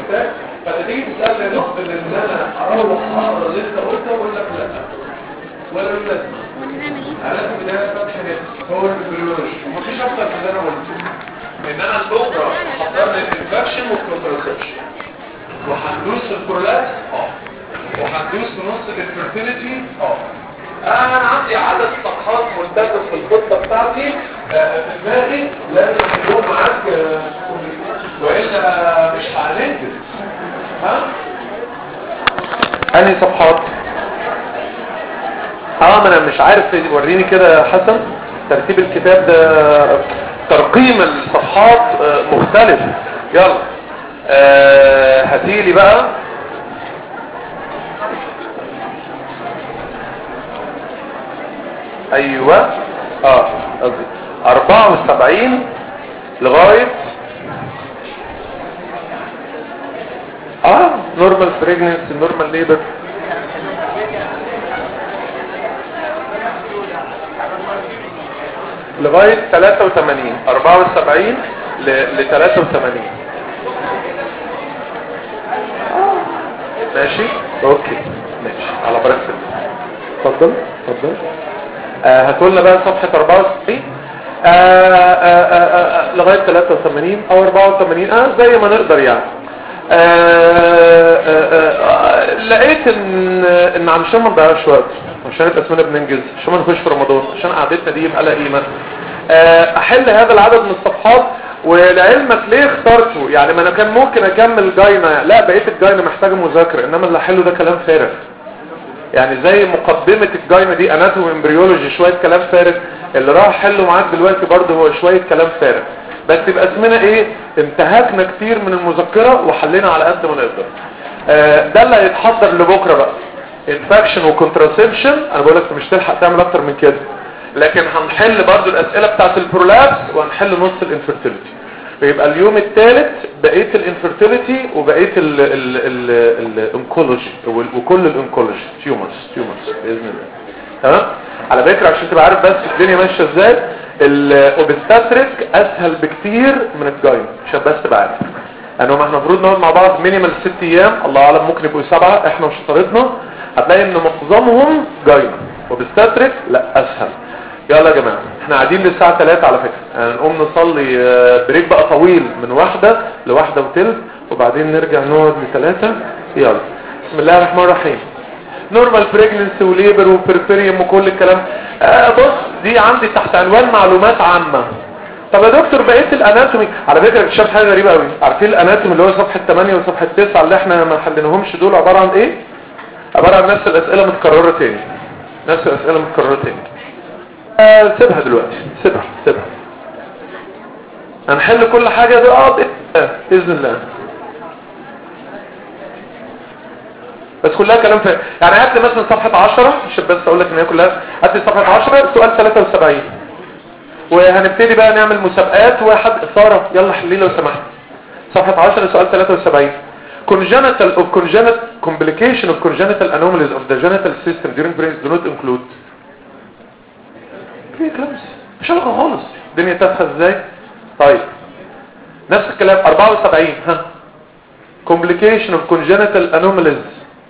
كتاب فتيجي تسالني نقطه ان انا اروح اقرا اللي انت قلته واقول لك لا ولا لا ونعمل ايه؟ على بدايه فانكشن هو البريولوجي مفيش اكتر من اللي انا قلته ان انا بكره حضرنا الانفكشن والكونترسبشن وهندوس في البرولابس اه وهندوس في نص الانفرتيليتي اه انا عندي عدد صفحات ملتزم في الخطه بتاعتي آه، في دماغي لازم يكون معاك آه، والا مش هننجز ها انهي صفحات اه ما انا مش عارف وريني كده يا حسن ترتيب الكتاب ده ترقيم الصفحات آه، مختلف يلا آه هاتيلي بقى ايوه اه قصدي 74 لغايه اه نورمال بريجننسي نورمال ليبر لغاية 83 74 ل ل 83 ماشي اوكي ماشي على بركة الله اتفضل اتفضل آه هتقولنا بقى صفحة 64 آه آه آه آه لغاية 83 او 84 اه زي ما نقدر يعني آه آه آه لقيت ان ان علشان ما نضيعش وقت عشان يبقى اسمنا بننجز عشان ما نخش في رمضان عشان قعدتنا دي يبقى لها قيمه آه احل هذا العدد من الصفحات ولعلمك ليه اخترته يعني ما انا كان ممكن اكمل جاينا لا بقيت الجاينا محتاجه مذاكره انما اللي احله ده كلام فارغ يعني زي مقدمة الجاينا دي اناتومي امبريولوجي شوية كلام فارغ اللي راح احله معاك دلوقتي برضه هو شوية كلام فارغ بس يبقى اسمنا ايه انتهكنا كتير من المذكرة وحلينا على قد ما نقدر آه ده اللي هيتحضر لبكرة بقى انفكشن وكونتراسبشن انا بقول لك مش تلحق تعمل اكتر من كده لكن هنحل برضو الاسئلة بتاعت البرولابس وهنحل نص الانفرتيليتي فيبقى اليوم الثالث بقية الانفرتيليتي وبقية الانكولوجي وكل الانكولوجي تيومرز تيومرز باذن الله تمام على فكرة عشان تبقى عارف بس الدنيا ماشية ازاي الاوبستاتريك اسهل بكتير من الجاين عشان بس تبقى عارف انهم احنا المفروض نقعد مع بعض مينيمال ست ايام الله اعلم ممكن يبقوا سبعة احنا وشطارتنا هتلاقي ان معظمهم جاين وبستاتريك لا اسهل يلا يا جماعة احنا قاعدين للساعة 3 على فكرة يعني نقوم نصلي آه، بريك بقى طويل من واحدة لواحدة وتلت وبعدين نرجع نقعد لثلاثة يلا بسم الله الرحمن الرحيم نورمال بريجننسي وليبر وبرفيريوم وكل الكلام آه بص دي عندي تحت عنوان معلومات عامة طب يا دكتور بقيت الاناتومي على فكرة اكتشفت حاجة غريبة قوي عارفين الاناتومي اللي هو صفحة 8 وصفحة 9 اللي احنا ما حليناهمش دول عبارة عن ايه عبارة عن نفس الاسئلة متكررة تاني نفس الاسئلة متكررة تاني آه سيبها دلوقتي سيبها سيبها هنحل كل حاجة دي اه بإذن الله بإذن الله بس كلها كلام فارغ يعني هات لي مثلا صفحة 10 عشان بس اقول لك ان هي كلها هات لي صفحة 10 سؤال 73 وهنبتدي بقى نعمل مسابقات واحد سارة يلا حلي لو سمحت صفحة 10 سؤال 73 congenital of congenital complication of congenital anomalies of the genital system during pregnancy do not include في كلامس مش علاقة خالص الدنيا تافهه ازاي طيب نفس الكلام 74 ها complication of congenital anomalies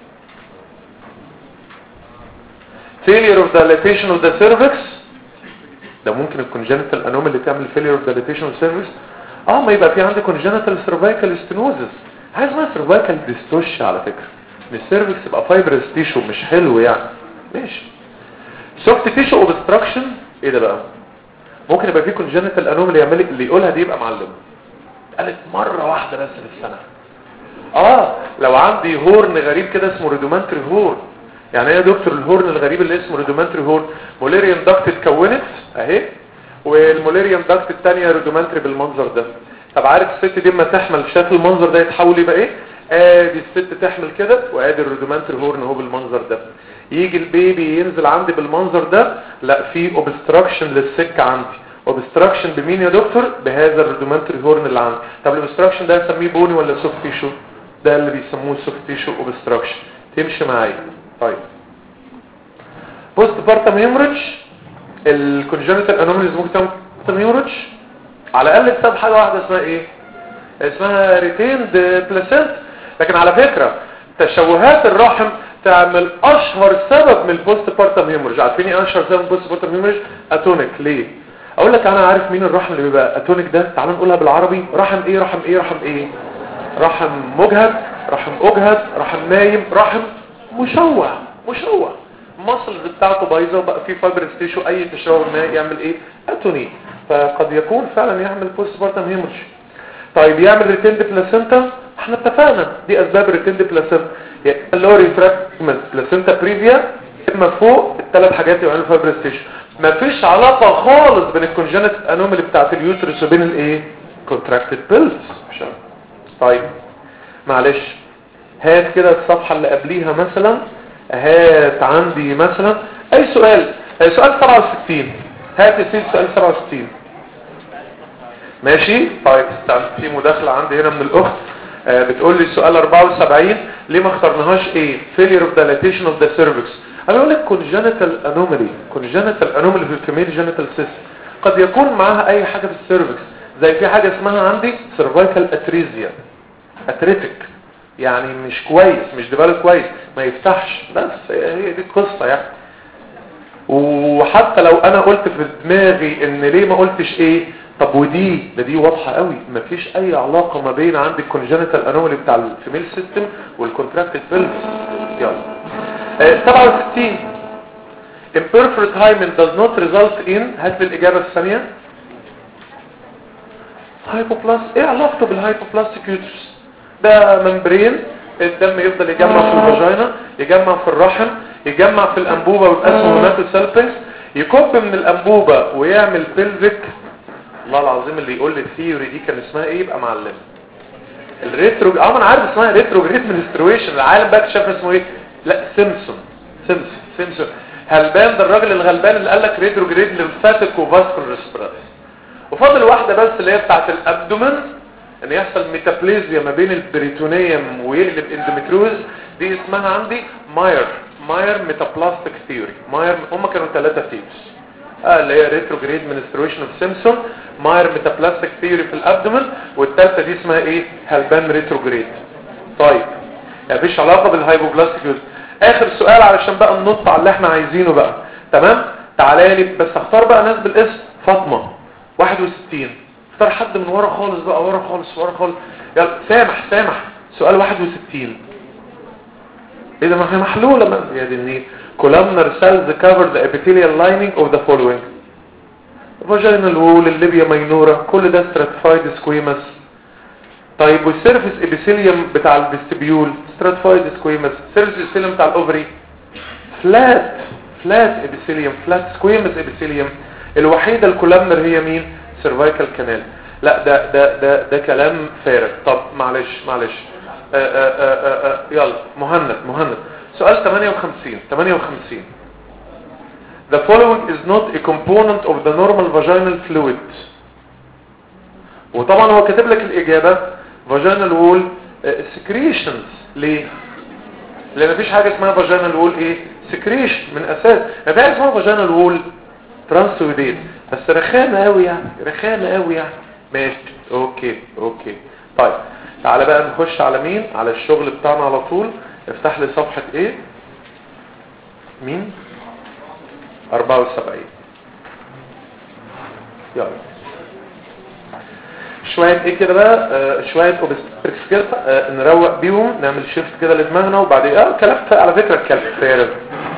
failure of dilatation of the cervix ده ممكن الكونجنتال anomaly تعمل failure of dilatation of the cervix اه ما يبقى في عندي congenital cervical stenosis عايز ما cervical dystocia على فكرة ان السيرفكس يبقى fibrous tissue مش حلو يعني ماشي soft tissue obstruction ايه ده بقى ممكن يبقى في congenital anomaly يعمل اللي يقولها دي يبقى معلم قالت مرة واحدة بس في السنة اه لو عندي هورن غريب كده اسمه ريدومانتري هورن يعني ايه يا دكتور الهورن الغريب اللي اسمه ريدومانتري هورن موليريان داكت اتكونت اهي والموليريان داكت الثانيه ريدومانتري بالمنظر ده طب عارف الست دي اما تحمل شكل المنظر ده يتحول يبقى ايه ادي الست تحمل كده وادي الريدومانتري هورن اهو بالمنظر ده يجي البيبي ينزل عندي بالمنظر ده لا في اوبستراكشن للسكه عندي اوبستراكشن بمين يا دكتور بهذا الريدومانتري هورن اللي عندي طب الاوبستراكشن ده نسميه بوني ولا سوفت تيشو ده اللي بيسموه سوفت تيشو اوبستراكشن تمشي معايا طيب بوست بارتم هيموريدج الكونجنتال انوماليز ممكن تعمل بارتم هيموريدج على الاقل بسبب حاجه واحده اسمها ايه اسمها ريتيند بلاسنت لكن على فكرة تشوهات الرحم تعمل اشهر سبب من البوست بارتم هيموريج عارفين ايه اشهر سبب من البوست بارتم هيموريج اتونيك ليه اقول لك انا عارف مين الرحم اللي بيبقى اتونيك ده تعال نقولها بالعربي رحم ايه رحم ايه رحم ايه رحم مجهد رحم اجهد رحم نايم رحم مشوه مشوه المسلز بتاعته بايظه وبقى فيه فايبر ستيشو اي تشوه ما يعمل ايه اتوني فقد يكون فعلا يعمل بوست بارتم هيموريج طيب يعمل ريتيند بلاسنتا احنا اتفقنا دي اسباب الريتيند بلاسنتا اللي هو ريتراكتمنت بلاسنتا بريفيا اما فوق الثلاث حاجات يعملوا فايبر ستيشن مفيش علاقة خالص بين الكونجنت انومالي بتاعت اليوترس وبين الايه كونتراكتد بيلز طيب معلش هات كده الصفحة اللي قبليها مثلا هات عندي مثلا اي سؤال اي سؤال 67 هات يا سيدي سؤال 67 ماشي طيب استنى في مداخلة عندي هنا من الاخت آه بتقول لي السؤال 74 ليه ما اخترناهاش ايه failure of dilatation of the cervix انا اقول لك congenital anomaly congenital anomaly في الفيميل genital cyst قد يكون معاها اي حاجة في السيرفكس زي في حاجة اسمها عندي cervical atresia atretic يعني مش كويس مش دبال كويس ما يفتحش بس هي دي القصة يعني وحتى لو انا قلت في دماغي ان ليه ما قلتش ايه طب ودي ده دي واضحة قوي مفيش اي علاقة ما بين عندك كونجنتال انومالي بتاع الفيميل سيستم والكونتراكتد بيلفس يلا آه 67 imperforate hymen does not result in هات لي الاجابة الثانية هايبوبلاس ايه علاقته بالهايبوبلاستيك يوترس ده ممبرين الدم يفضل يجمع في الفاجينا يجمع في الرحم يجمع في الانبوبة ويتقسم هيماتوسالبنكس يكب من الانبوبة ويعمل بلفيك الله العظيم اللي يقول لي الثيوري دي كان اسمها ايه يبقى معلم الريترو اه انا عارف اسمها ريتروجريد منسترويشن العالم بقى اكتشف اسمه ايه لا سيمسون سيمسون سيمسون هلبان ده الراجل الغلبان اللي قال لك ريتروجريد لمفاتيك وفاسكولار ريسبيراتوري وفاضل واحده بس اللي هي بتاعه الابدومن ان يحصل ميتابليزيا ما بين البريتونيوم ويقلب اندوميتروز دي اسمها عندي ماير ماير ميتابلاستيك ثيوري ماير هم كانوا ثلاثه ثيوريز آه اللي هي ريتروجريد منسترويشن اوف سيمسون ماير ميتابلاستيك ثيوري في الابدومن والثالثه دي اسمها ايه هلبان ريتروجريد طيب يعني مفيش علاقه بالهايبوبلاستيك يوز اخر سؤال علشان بقى ننط على اللي احنا عايزينه بقى تمام تعالى لي بس اختار بقى ناس بالاسم فاطمه 61 اختار حد من ورا خالص بقى ورا خالص ورا خالص يلا سامح سامح سؤال 61 ايه ده ما هي محلوله ما يا دي النيل columnar cells cover the epithelial lining of the following vaginal wall الليبيا ماينورا كل ده stratified squamous طيب والسيرفيس ابيثيليوم بتاع الفيستبيول stratified squamous سيرفيس ابيثيليوم بتاع الاوفري فلات فلات ابيثيليوم فلات squamous ابيثيليوم الوحيدة الكولامنر هي مين سيرفايكال كانال لا ده ده ده ده كلام فارغ طب معلش معلش آآ آآ آآ يلا مهند مهند سؤال 58 58 The following is not a component of the normal vaginal fluid وطبعا هو كاتب لك الإجابة vaginal wall secretions ليه؟ لأن مفيش حاجة اسمها vaginal wall ايه؟ secretion من أساس مفيش حاجة اسمها vaginal wall ترانسويديت بس رخامة قوي يعني رخامة قوي يعني ماشي اوكي اوكي طيب تعالى بقى نخش على مين على الشغل بتاعنا على طول افتح لي صفحة ايه مين 74 يلا شوية ايه كده بقى آه شوية اوبستريكس كده آه نروق بيهم نعمل شيفت كده لدماغنا وبعدين اه كلام على فكرة الكلام فارغ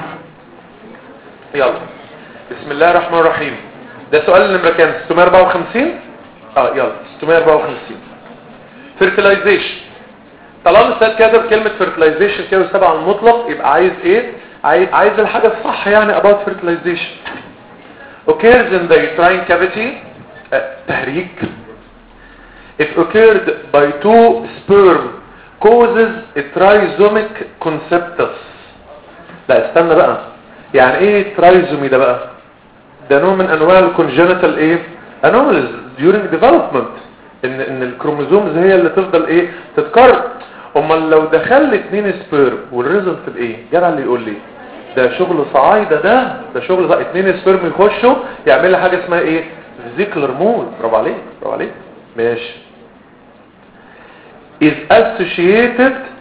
يلا بسم الله الرحمن الرحيم ده سؤال نمرة كام 654 اه يلا 654 فيرتلايزيشن طالما الاستاذ كاتب كلمة فيرتلايزيشن كده تبع المطلق يبقى عايز ايه عايز عايز الحاجة الصح يعني about fertilization occurs in the uterine cavity uh, تهريج if occurred by two sperm causes a trisomic conceptus لا استنى بقى يعني ايه ترايزومي ده بقى ده نوع من انواع الكونجنتال ايه anomalies during development ان ان الكروموزومز هي اللي تفضل ايه تتكرر امال لو دخل اتنين سبيرم والريزلت بايه جدع اللي يقول لي ده شغل صعايده ده ده شغل ده اتنين سبيرم يخشوا يعمل لي حاجه اسمها ايه فيزيكلر مود برافو عليك برافو عليك ماشي is associated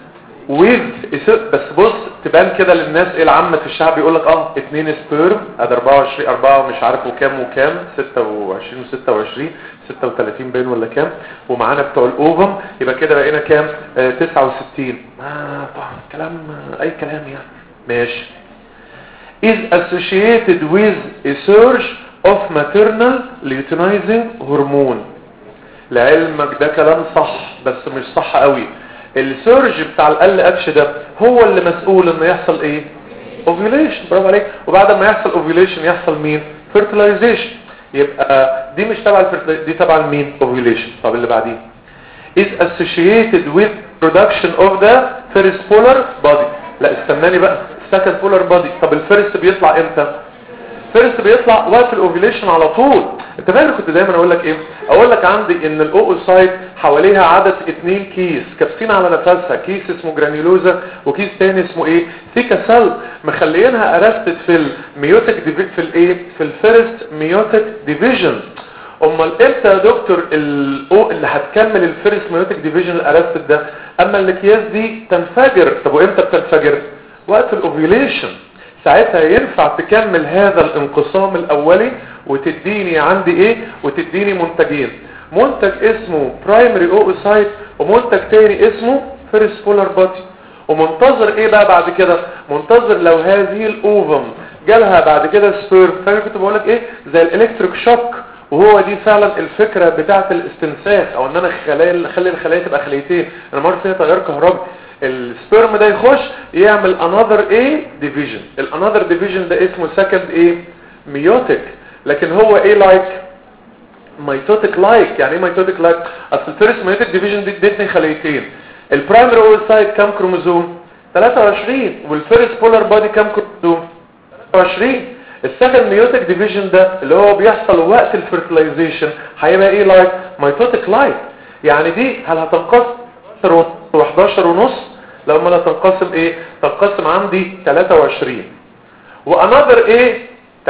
with بس بص تبان كده للناس ايه العامة في الشعب يقول لك اه اتنين سبيرم ادي 24 4 ومش عارف وكام وكام 26 و26 36 باين ولا كام ومعانا بتوع الاوفم يبقى كده بقينا كام آه 69 آه طبعا كلام آه اي كلام يعني ماشي is associated with a surge of maternal luteinizing hormone لعلمك ده كلام صح بس مش صح قوي السيرج بتاع ال اتش ده هو اللي مسؤول انه يحصل ايه اوفيوليشن برافو عليك وبعد ما يحصل اوفيوليشن يحصل مين فيرتلايزيشن يبقى دي مش تبع دي تبع مين اوفيوليشن طب اللي بعديه is associated with production of the first polar body لا استناني بقى second polar body طب الفيرست بيطلع امتى فيرست بيطلع وقت الاوفيليشن على طول انت فاكر كنت دايما اقول لك ايه اقول لك عندي ان الاوسايت حواليها عدد اتنين كيس كابسين على نفسها كيس اسمه جرانيولوزا وكيس تاني اسمه ايه ثيكا سيل مخليينها ارستد في الميوتك في الايه في الفيرست ميوتك ديفيجن امال امتى يا دكتور الاو اللي هتكمل الفيرست ميوتك ديفيجن الارستد ده اما الاكياس دي تنفجر طب وامتى بتنفجر وقت الاوفيليشن ساعتها ينفع تكمل هذا الانقسام الاولي وتديني عندي ايه وتديني منتجين منتج اسمه برايمري اوسايت ومنتج تاني اسمه فيرست بولار بودي ومنتظر ايه بقى بعد كده منتظر لو هذه الاوفم جالها بعد كده سبيرم فاكر كنت بقول لك ايه زي الالكتريك شوك وهو دي فعلا الفكرة بتاعة الاستنساخ او ان انا خلايا اخلي الخلايا تبقى خليتين انا مرة فيها تغير كهربي السبيرم ده يخش يعمل another ايه division الانذر division ده اسمه second ايه ميوتك لكن هو ايه لايك ميتوتك لايك يعني ايه ميتوتك لايك اصل الفيرست ميوتك ديفيجن دي ادتني خليتين البرايمري اوسايت كام كروموزوم 23 والفيرست بولار بودي كام كروموزوم 23 السكند ميوتك ديفيجن ده اللي هو بيحصل وقت الفيرتلايزيشن هيبقى ايه لايك ميتوتك لايك يعني دي هل هتنقسم 11 ونص لما لا تنقسم ايه تنقسم عندي 23 وانذر ايه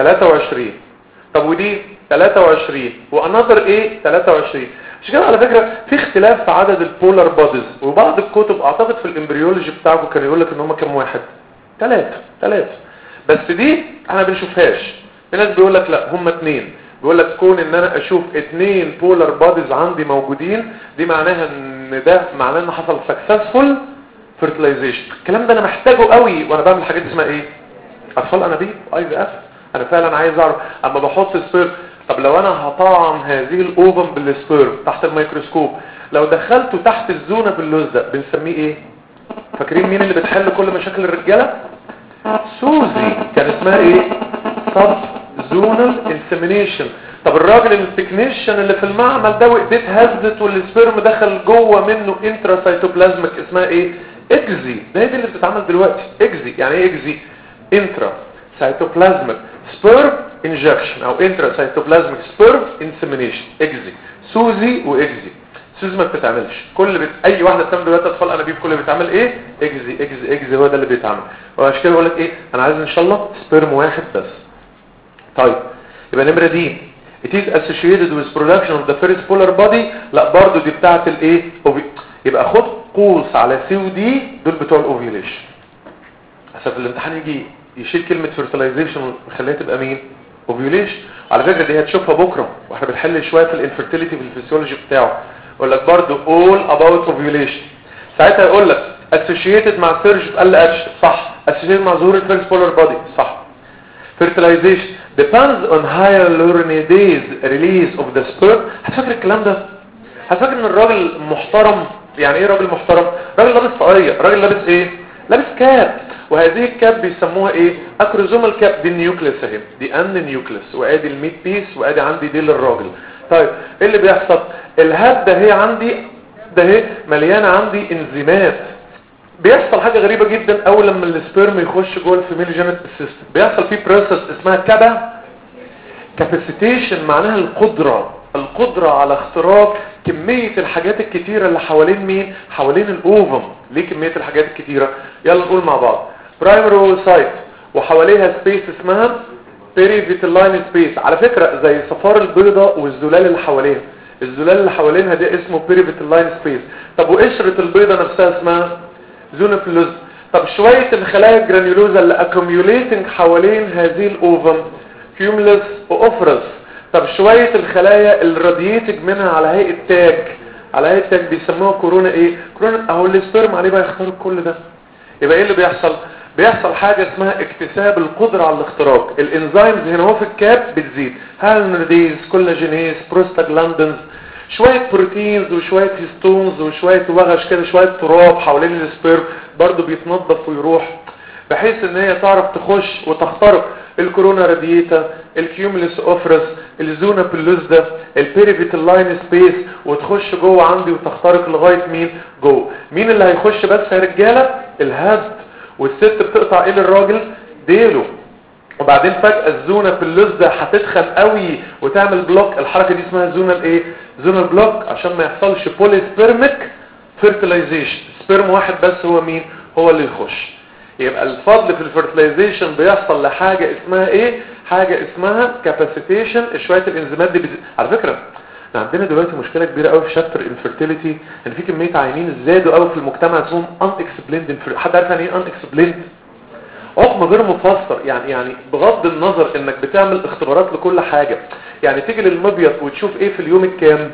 23 طب ودي 23 وانذر ايه 23 مش كده على فكرة في اختلاف في عدد البولار بوديز وبعض الكتب اعتقد في الامبريولوجي بتاعكم كان يقول لك ان هم كام واحد ثلاثة ثلاثة بس دي انا بنشوفهاش في ناس بيقول لك لا هم اثنين بيقول لك كون ان انا اشوف اثنين بولار بوديز عندي موجودين دي معناها ان ده معناه ان حصل سكسسفول فيرتلايزيشن الكلام ده انا محتاجه قوي وانا بعمل حاجات اسمها ايه اطفال انابيب اي في اف انا فعلا عايز اعرف اما بحط سبيرم طب لو انا هطعم هذه الاوفم بالسبيرم تحت الميكروسكوب لو دخلته تحت الزونه باللوز ده بنسميه ايه فاكرين مين اللي بتحل كل مشاكل الرجاله سوزي كان اسمها ايه سب زونال انسيمينيشن طب الراجل التكنيشن اللي في المعمل ده وايديه اتهزت والسبيرم دخل جوه منه انترا سيتوبلازميك اسمها ايه اكزي ده هي دي اللي بتتعمل دلوقتي اكزي يعني ايه اكزي انترا سيتوبلازميك سبيرم انجكشن او انترا سيتوبلازميك سبيرم انسيمينيشن اكزي سوزي واكزي سوزي ما بتتعملش كل بت... اي واحده بتعمل دلوقتي اطفال انابيب كل اللي بيتعمل ايه اكزي اكزي اكزي هو ده اللي بيتعمل وعشان كده بقول لك ايه انا عايز ان شاء الله سبيرم واحد بس طيب يبقى نمره دي it is associated with production of the first polar body لا برضو دي بتاعت الايه يبقى خد قوس على سي ودي دول بتوع الاوفيوليشن عشان في الامتحان يجي يشيل كلمة fertilization ويخليها تبقى مين اوفيوليشن على فكرة دي هتشوفها بكرة واحنا بنحل شوية في الانفرتيليتي في الفسيولوجي بتاعه يقول لك برضو all about ovulation ساعتها يقول لك associated مع surge في ال اتش صح associated مع ظهور الفيرست بولار بودي صح fertilization depends on hyaluronidase release of the sperm هتفكر الكلام ده هتفكر ان الراجل محترم يعني ايه راجل محترم راجل لابس طاقية راجل لابس ايه لابس كاب وهذه الكاب بيسموها ايه اكروزومال كاب دي النيوكليس اهي دي ان نيوكليس وادي الميت بيس وادي عندي دي للراجل طيب ايه اللي بيحصل الهاب ده هي عندي ده هي مليانه عندي انزيمات بيحصل حاجة غريبة جدا اول لما السبيرم يخش جوه الفيميل جينيتال سيستم بيحصل فيه بروسس اسمها كابا كاباسيتيشن معناها القدرة القدرة على اختراق كمية الحاجات الكتيرة اللي حوالين مين حوالين الاوفم ليه كمية الحاجات الكتيرة يلا نقول مع بعض برايمري سايت وحواليها سبيس اسمها بيريفيتلاين سبيس على فكرة زي صفار البيضة والزلال اللي حواليها الزلال اللي حوالينها ده اسمه بيريفيتلاين سبيس طب وقشرة البيضة نفسها اسمها زونا بلوز طب شوية الخلايا الجرانيولوزا اللي اكوميوليتنج حوالين هذه الاوفم كيوملس واوفرس طب شوية الخلايا اللي راديتج منها على هيئة تاج على هيئة تاج بيسموها كورونا ايه كورونا اهو السبرم عليه بقى يختار كل ده يبقى ايه اللي بيحصل بيحصل حاجة اسمها اكتساب القدرة على الاختراق الانزيمز هنا هو في الكاب بتزيد هالنرديز كولاجينيز بروستاجلاندنز شوية بروتينز وشوية هيستونز وشوية وغش كده شوية تراب حوالين السبيرم برضو بيتنظف ويروح بحيث ان هي تعرف تخش وتخترق الكورونا راديتا الكيوملس اوفرس الزونا بلوزدا البيريفيتال لاين سبيس وتخش جوه عندي وتخترق لغايه مين جوه مين اللي هيخش بس يا رجاله الهد والست بتقطع ايه للراجل ديله وبعدين فجأة الزونة في اللزة هتتخن قوي وتعمل بلوك الحركة دي اسمها زونة الايه زونة البلوك عشان ما يحصلش بولي سبيرميك فيرتلايزيشن سبيرم واحد بس هو مين هو اللي يخش يبقى الفضل في الفيرتلايزيشن بيحصل لحاجة اسمها ايه حاجة اسمها كاباسيتيشن شوية الانزيمات دي بز... على فكرة احنا عندنا دلوقتي مشكلة كبيرة قوي في شابتر انفيرتيليتي ان في كمية عيانين زادوا قوي في المجتمع اسمهم ان اكسبليند حد عارف يعني ايه ان اكسبليند حكم غير مفسر يعني يعني بغض النظر انك بتعمل اختبارات لكل حاجة يعني تيجي للمبيض وتشوف ايه في اليوم الكام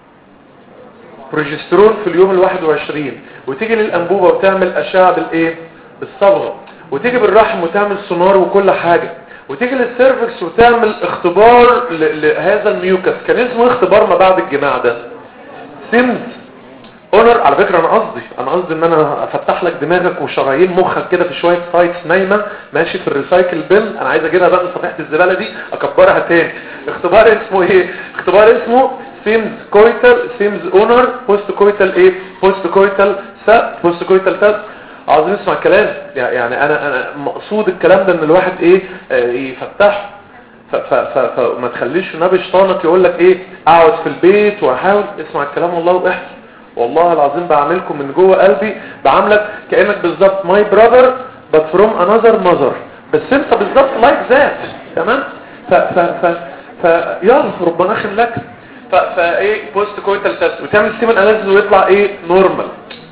بروجسترون في اليوم الواحد وعشرين وتيجي للانبوبة وتعمل اشعة بالايه بالصبغة وتيجي بالرحم وتعمل سونار وكل حاجة وتيجي للسيرفكس وتعمل اختبار لهذا الميوكس كان اسمه اختبار ما بعد الجماع ده سيمز اونر على فكرة انا قصدي انا قصدي ان انا افتح لك دماغك وشرايين مخك كده في شوية سايتس نايمة ماشي في الريسايكل بن انا عايز اجيبها بقى من صفحة الزبالة دي اكبرها تاني اختبار اسمه ايه اختبار اسمه سيمز كويتال سيمز اونر بوست كويتال ايه بوست كويتال سا بوست كويتال سا عاوزين نسمع الكلام يعني انا انا مقصود الكلام ده ان الواحد ايه آه يفتحه فما تخليش نبي شيطانك يقول لك ايه اقعد في البيت واحاول اسمع الكلام والله واحسن والله العظيم بعملكم من جوه قلبي بعاملك كانك بالظبط ماي براذر but from another mother بس انت بالظبط لايك ذات تمام ف ف ف ف يلا ربنا خلك ف فايه بوست كويتال تيست وتعمل سيمن اناليسيس ويطلع ايه نورمال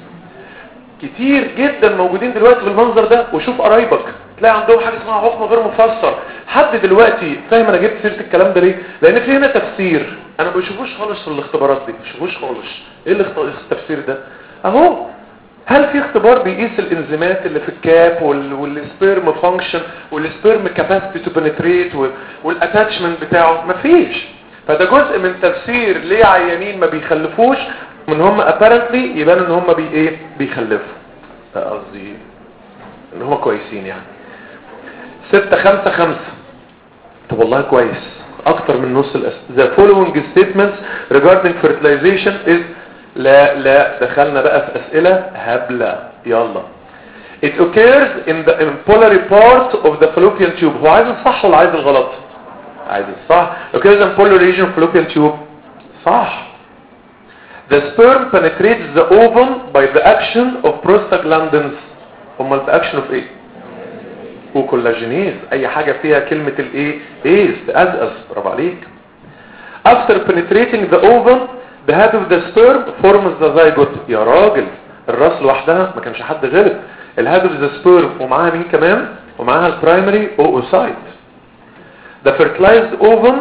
كتير جدا موجودين دلوقتي بالمنظر ده وشوف قرايبك تلاقي عندهم حاجه اسمها حكم غير مفسر حد دلوقتي فاهم انا جبت سيره الكلام ده ليه لان في هنا تفسير انا ما بشوفوش خالص في الاختبارات دي ما بشوفوش خالص ايه التفسير ده اهو هل في اختبار بيقيس الانزيمات اللي في الكاب والسبيرم فانكشن والسبيرم كاباسيتي تو بنتريت والاتاتشمنت بتاعه مفيش فده جزء من تفسير ليه عيانين ما بيخلفوش من هم apparently يبان ان هم بي ايه بيخلفوا قصدي ان هم كويسين يعني ستة خمسة خمسة طب والله كويس اكتر من نص الأس the following statements regarding fertilization is لا لا دخلنا بقى في اسئلة هبلة يلا it occurs in the impolary part of the fallopian tube هو عايز الصح ولا عايز الغلط عايز الصح occurs in polar region of fallopian tube صح The sperm penetrates the ovum by the action of prostaglandins هم the action of ايه وكولاجينيز اي حاجة فيها كلمة الايه ايه تأزأز برافو عليك after penetrating the ovum the head of the sperm forms the zygote يا راجل الراس لوحدها ما كانش حد غلب الهيد of the sperm ومعاها مين كمان ومعاها البرايمري oocyte the fertilized ovum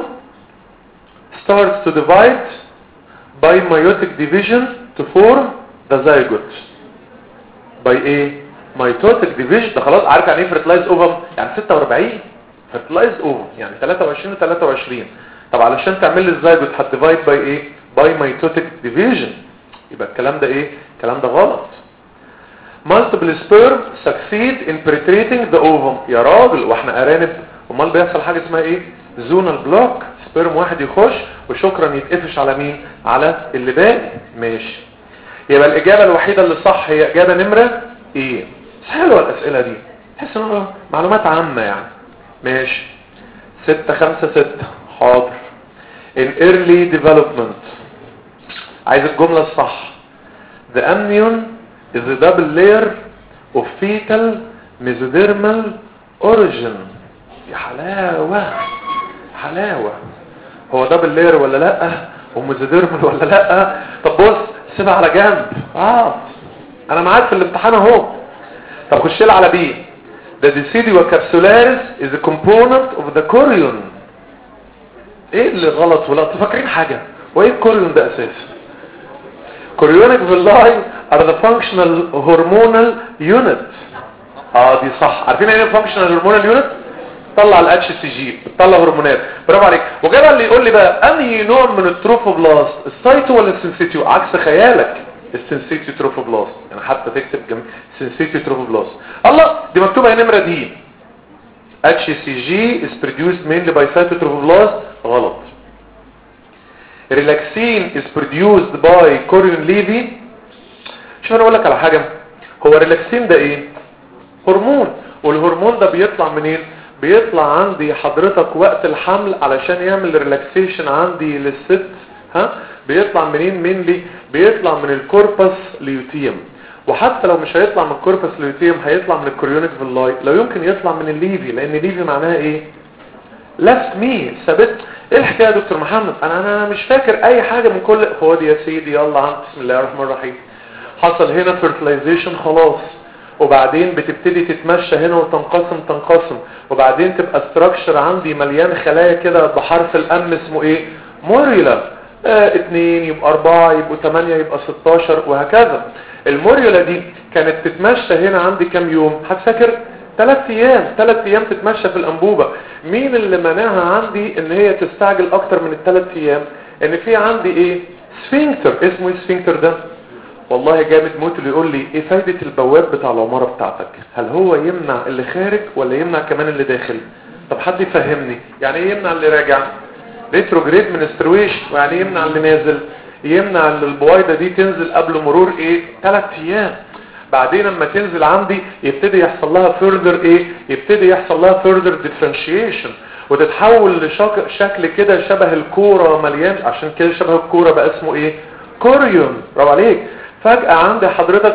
starts to divide by meiotic division to form the zygote by ايه mitotic division ده خلاص عارف يعني ايه fertilized ovum يعني 46 fertilized ovum يعني 23 و 23 طب علشان تعمل لي الزيجوت هتديفايد باي ايه باي mitotic division يبقى الكلام ده ايه الكلام ده غلط multiple sperm succeed in penetrating the ovum يا راجل واحنا ارانب امال بيحصل حاجه اسمها ايه زونال بلوك سبيرم واحد يخش وشكرا يتقفش على مين على اللي باقي ماشي يبقى الاجابه الوحيده اللي صح هي اجابه نمره ايه حلوه الاسئله دي تحس ان معلومات عامه يعني ماشي ستة خمسة ستة حاضر in early development عايز الجملة الصح the amnion is a double layer of fetal mesodermal origin يا حلاوة حلاوة هو دبل لاير ولا لا وميزوديرمال ولا لا طب بص سيبها على جنب اه انا معاك في الامتحان اهو طب خش لي على بي the deciduous capsularis is a component of the chorion ايه اللي غلط ولا انتوا فاكرين حاجه وايه الكوريون ده اساسا chorionic villi are the functional hormonal unit اه دي صح عارفين يعني ايه functional hormonal unit طلع الاتش سي جي بتطلع هرمونات برافو عليك وجاب اللي يقول لي بقى انهي نوع من التروفوبلاست السايتو ولا السنسيتيو عكس خيالك السنسيتيو تروفوبلاست يعني حتى تكتب جنب سنسيتيو تروفوبلاست الله دي مكتوبه هي نمره دي اتش سي جي is produced mainly by cytotrophoblast غلط ريلاكسين is produced by كوريون ليفي شوف انا اقول لك على حاجه هو الريلاكسين ده ايه هرمون والهرمون ده بيطلع منين بيطلع عندي حضرتك وقت الحمل علشان يعمل ريلاكسيشن عندي للست ها بيطلع منين منلي بيطلع من الكوربس ليوتيوم وحتى لو مش هيطلع من الكوربس ليوتيوم هيطلع من الكوريونيك فيلاي لو يمكن يطلع من الليفي لان ليفي معناها ايه left me ثابت ايه الحكايه يا دكتور محمد انا انا مش فاكر اي حاجه من كل خد يا سيدي يلا عم بسم الله الرحمن الرحيم حصل هنا fertilization خلاص وبعدين بتبتدي تتمشى هنا وتنقسم تنقسم وبعدين تبقى structure عندي مليان خلايا كده بحرف الام اسمه ايه موريولا اه اتنين يبقى اربعة يبقوا تمانية يبقى ستاشر وهكذا الموريولا دي كانت تتمشى هنا عندي كام يوم هتفكر ثلاث ايام ثلاث ايام تتمشى في الانبوبة مين اللي مناها عندي ان هي تستعجل اكتر من الثلاث ايام ان في عندي ايه سفنكتر اسمه ايه السفنكتر ده والله جامد موت اللي يقول لي ايه فايدة البواب بتاع العمارة بتاعتك هل هو يمنع اللي خارج ولا يمنع كمان اللي داخل طب حد يفهمني يعني ايه يمنع اللي راجع ريتروجريد منسترويشن ويعني ايه يمنع اللي نازل يمنع ان البويضة دي تنزل قبل مرور ايه ثلاث ايام بعدين لما تنزل عندي يبتدي يحصل لها further ايه يبتدي يحصل لها further differentiation وتتحول لشكل كده شبه الكورة مليان عشان كده شبه الكورة بقى اسمه ايه كوريون برافو عليك فجأة عند حضرتك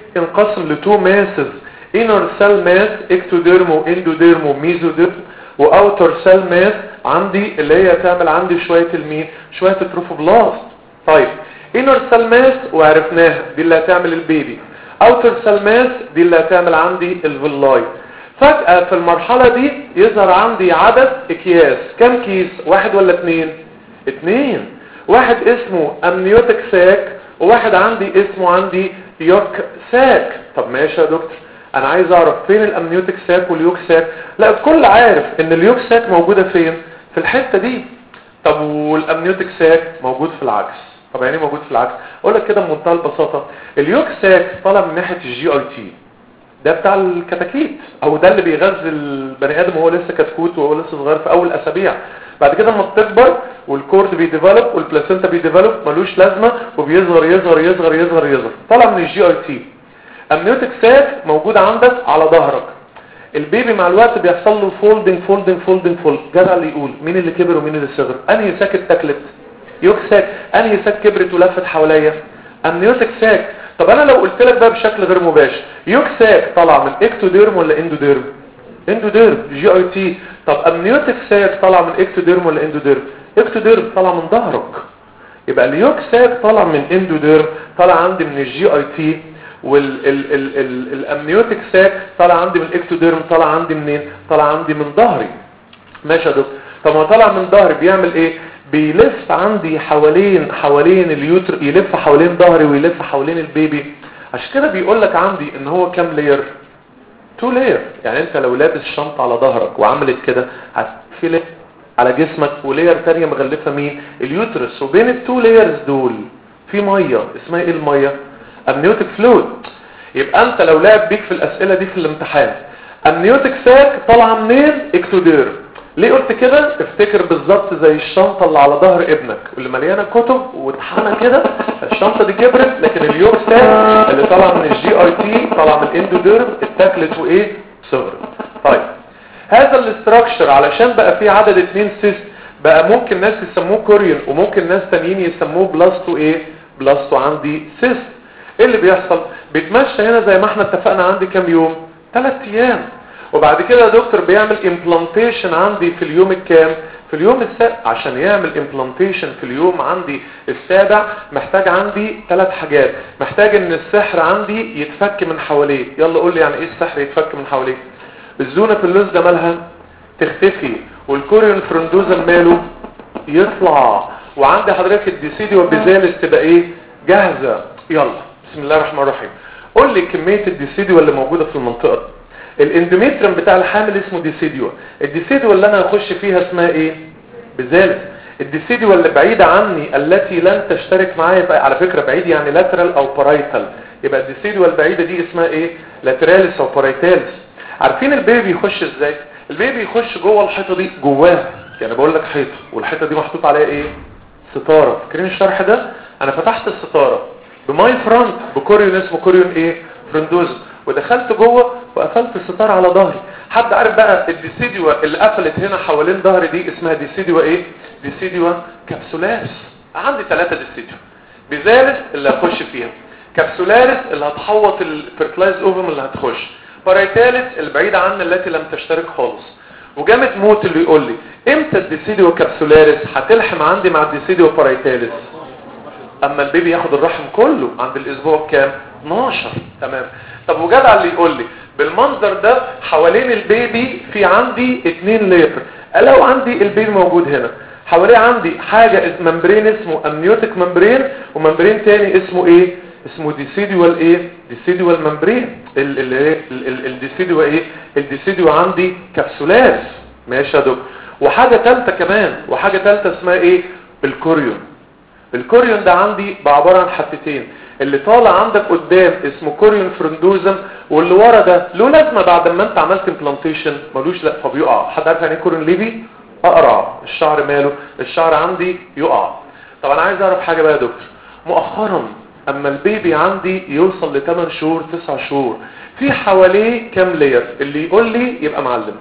ينقسم لتو ماسز inner cell mass ectoderm واندوديرم وميزوديرم واوتر سيل ماس عندي اللي هي تعمل عندي شوية المين شوية التروفوبلاست طيب inner cell mass وعرفناها دي اللي هتعمل البيبي اوتر سيل ماس دي اللي هتعمل عندي الفيلاي فجأة في المرحلة دي يظهر عندي عدد اكياس كم كيس واحد ولا اتنين اتنين واحد اسمه امنيوتك ساك وواحد عندي اسمه عندي يوك ساك طب ماشي يا دكتور انا عايز اعرف فين الامنيوتك ساك واليوك ساك لا الكل عارف ان اليوك ساك موجودة فين في الحتة دي طب والامنيوتك ساك موجود في العكس طب يعني موجود في العكس اقول لك كده بمنتهى البساطة اليوك ساك طالع من ناحية الجي اي تي ده بتاع الكتاكيت او ده اللي بيغذي البني ادم وهو لسه كتكوت وهو لسه صغير في اول اسابيع بعد كده لما بتكبر والكورد بيديفلوب والبلاسينتا بيديفلوب ملوش لازمه وبيصغر يصغر يصغر يصغر يصغر طالع من الجي اي تي امنيوتك ساك موجود عندك على ظهرك البيبي مع الوقت بيحصل له فولدنج فولدنج فولدنج فولد جدع اللي يقول مين اللي كبر ومين اللي صغر انهي ساك اتاكلت يوك ساك انهي ساك كبرت ولفت حواليا امنيوتك ساك طب انا لو قلت لك بقى بشكل غير مباشر يوك ساك طالع من اكتوديرم ولا اندوديرم اندوديرم جي اي تي طب امنيوتك ساك طالع من اكتوديرم ولا اندوديرم اكتوديرم طالع من ظهرك يبقى اليوك ساك طالع من اندوديرم طالع عندي من الجي اي تي والامنيوتك ساك طالع عندي من الاكتوديرم طالع عندي منين طالع عندي من ظهري ماشي يا دكتور طب ما طالع من ظهري بيعمل ايه بيلف عندي حوالين حوالين اليوتر يلف حوالين ظهري ويلف حوالين البيبي عشان كده بيقول لك عندي ان هو كام لاير تو لاير يعني انت لو لابس شنطه على ظهرك وعملت كده في لاير على جسمك ولير تانية مغلفة مين اليوترس وبين التو لايرز دول في مية اسمها ايه المية امنيوتك فلويد يبقى انت لو لعب بيك في الاسئلة دي في الامتحان امنيوتك ساك طالعه منين اكتودير ليه قلت كده افتكر بالظبط زي الشنطة اللي على ظهر ابنك اللي مليانة كتب وطحنة كده الشنطة دي كبرت لكن اليوم ساك اللي طالع من الجي اي تي طالع من الاندوديرم اتاكلت وايه صغرت طيب هذا الاستراكشر علشان بقى فيه عدد اتنين سيست بقى ممكن ناس يسموه كوريون وممكن ناس تانيين يسموه بلاستو ايه بلاستو عندي سيست ايه اللي بيحصل بيتمشى هنا زي ما احنا اتفقنا عندي كام يوم ثلاث ايام وبعد كده يا دكتور بيعمل امبلانتيشن عندي في اليوم الكام في اليوم السابع عشان يعمل امبلانتيشن في اليوم عندي السابع محتاج عندي ثلاث حاجات محتاج ان السحر عندي يتفك من حواليه يلا قول لي يعني ايه السحر يتفك من حواليه الزونه في اللوز ده مالها تختفي والكوريون فرندوزا ماله يطلع وعندي حضرتك الديسيدي وبذالس تبقى ايه جاهزه يلا بسم الله الرحمن الرحيم قول لي كميه الديسيديو اللي موجوده في المنطقه الاندوميتريم بتاع الحامل اسمه ديسيديو الديسيديو اللي انا هخش فيها اسمها ايه بذلك الديسيديو اللي بعيدة عني التي لن تشترك معايا على فكرة بعيد يعني لاترال او بارايتال يبقى الديسيديو البعيدة دي اسمها ايه لاتراليس او بارايتاليس عارفين البيبي يخش ازاي البيبي يخش جوه الحيطة دي جواه يعني بقول لك حيطة والحيطة دي محطوط عليها ايه ستارة فاكرين الشرح ده انا فتحت الستارة بماي فرونت بكوريون اسمه كوريون ايه فرندوزم ودخلت جوه وقفلت الستار على ظهري حد عارف بقى الديسيديوا اللي قفلت هنا حوالين ظهري دي اسمها ديسيديوا ايه ديسيديوا كابسولاس عندي ثلاثة ديسيديوا بذالس اللي هخش فيها كابسولاريس اللي هتحوط الفيرتلايز اوفم اللي هتخش بارايتاليس البعيدة عني التي لم تشترك خالص وجامد موت اللي يقول لي امتى الديسيديو كابسولاريس هتلحم عندي مع الديسيديو بارايتاليس اما البيبي ياخد الرحم كله عند الاسبوع كام 12 تمام طب وجدع اللي يقول لي بالمنظر ده حوالين البيبي في عندي اتنين لير لو عندي البيبي موجود هنا حواليه عندي حاجة ممبرين اسمه امنيوتيك ممبرين وممبرين تاني اسمه ايه اسمه ديسيديوال ايه ديسيديوال ممبرين الديسيديوال ايه الديسيديوال عندي كبسولات ماشي يا دكتور وحاجة تالتة كمان وحاجة تالتة اسمها ايه الكوريون الكوريون ده عندي بعبارة عن حفتين اللي طالع عندك قدام اسمه كوريون فرندوزم واللي ورا ده له لازمه بعد ما انت عملت امبلانتيشن ملوش لا فبيقع حد عارف يعني ايه كوريون ليفي اقرع الشعر ماله الشعر عندي يقع طب انا عايز اعرف حاجه بقى يا دكتور مؤخرا اما البيبي عندي يوصل ل 8 شهور 9 شهور في حواليه كام لير اللي يقول لي يبقى معلم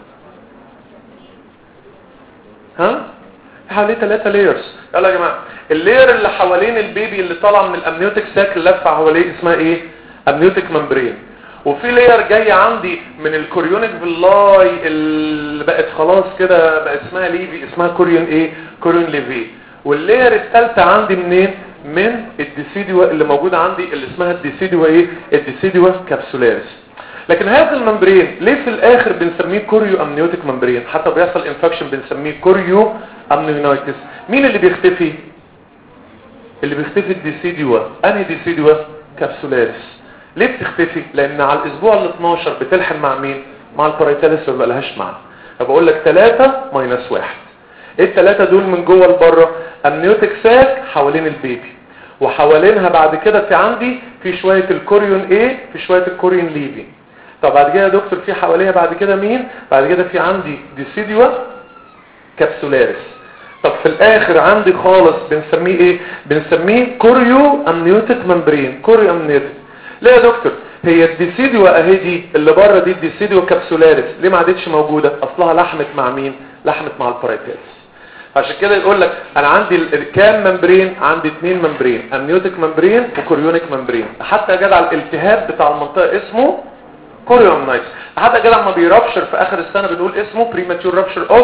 ها حواليه 3 ليرز يلا يا جماعه اللير اللي حوالين البيبي اللي طالع من الامنيوتيك ساك اللي لفه حواليه اسمها ايه امنيوتيك ممبرين وفي لير جاي عندي من الكوريونيك فيلاي اللي بقت خلاص كده بقى اسمها ليفي اسمها كوريون ايه كوريون ليفي واللير الثالثه عندي منين من الديسيديوا اللي موجوده عندي اللي اسمها الديسيديوا ايه الديسيديوا كابسولاريس لكن هذا الممبرين ليه في الاخر بنسميه كوريو امنيوتيك ممبرين حتى بيحصل انفكشن بنسميه كوريو امنيونايتس مين اللي بيختفي اللي بيختفي الديسيديوا انهي ديسيديوا كابسولاريس ليه بتختفي لان على الاسبوع ال 12 بتلحم مع مين مع البارايتاليس ما بقالهاش معنى فبقول لك 3 ماينس 1 ايه الثلاثه دول من جوه لبره امنيوتيك ساك حوالين البيبي وحوالينها بعد كده في عندي في شويه الكوريون ايه في شويه الكوريون ليفي طب بعد كده يا دكتور في حواليها بعد كده مين بعد كده في عندي ديسيديوا كابسولاريس طب في الاخر عندي خالص بنسميه ايه بنسميه كوريو امنيوتيك ممبرين كوريو امنيوتيك ليه يا دكتور هي الديسيديوا اهي دي اللي بره دي الديسيديوا كابسولاريس ليه ما عادتش موجوده اصلها لحمت مع مين لحمت مع البارايتالس عشان كده يقول لك انا عندي كام ممبرين عندي اثنين ممبرين امنيوتيك ممبرين وكوريونيك ممبرين حتى يا جدع الالتهاب بتاع المنطقه اسمه كوريونايتس حتى يا جدع ما بيرابشر في اخر السنه بنقول اسمه بريماتور رابشر اوف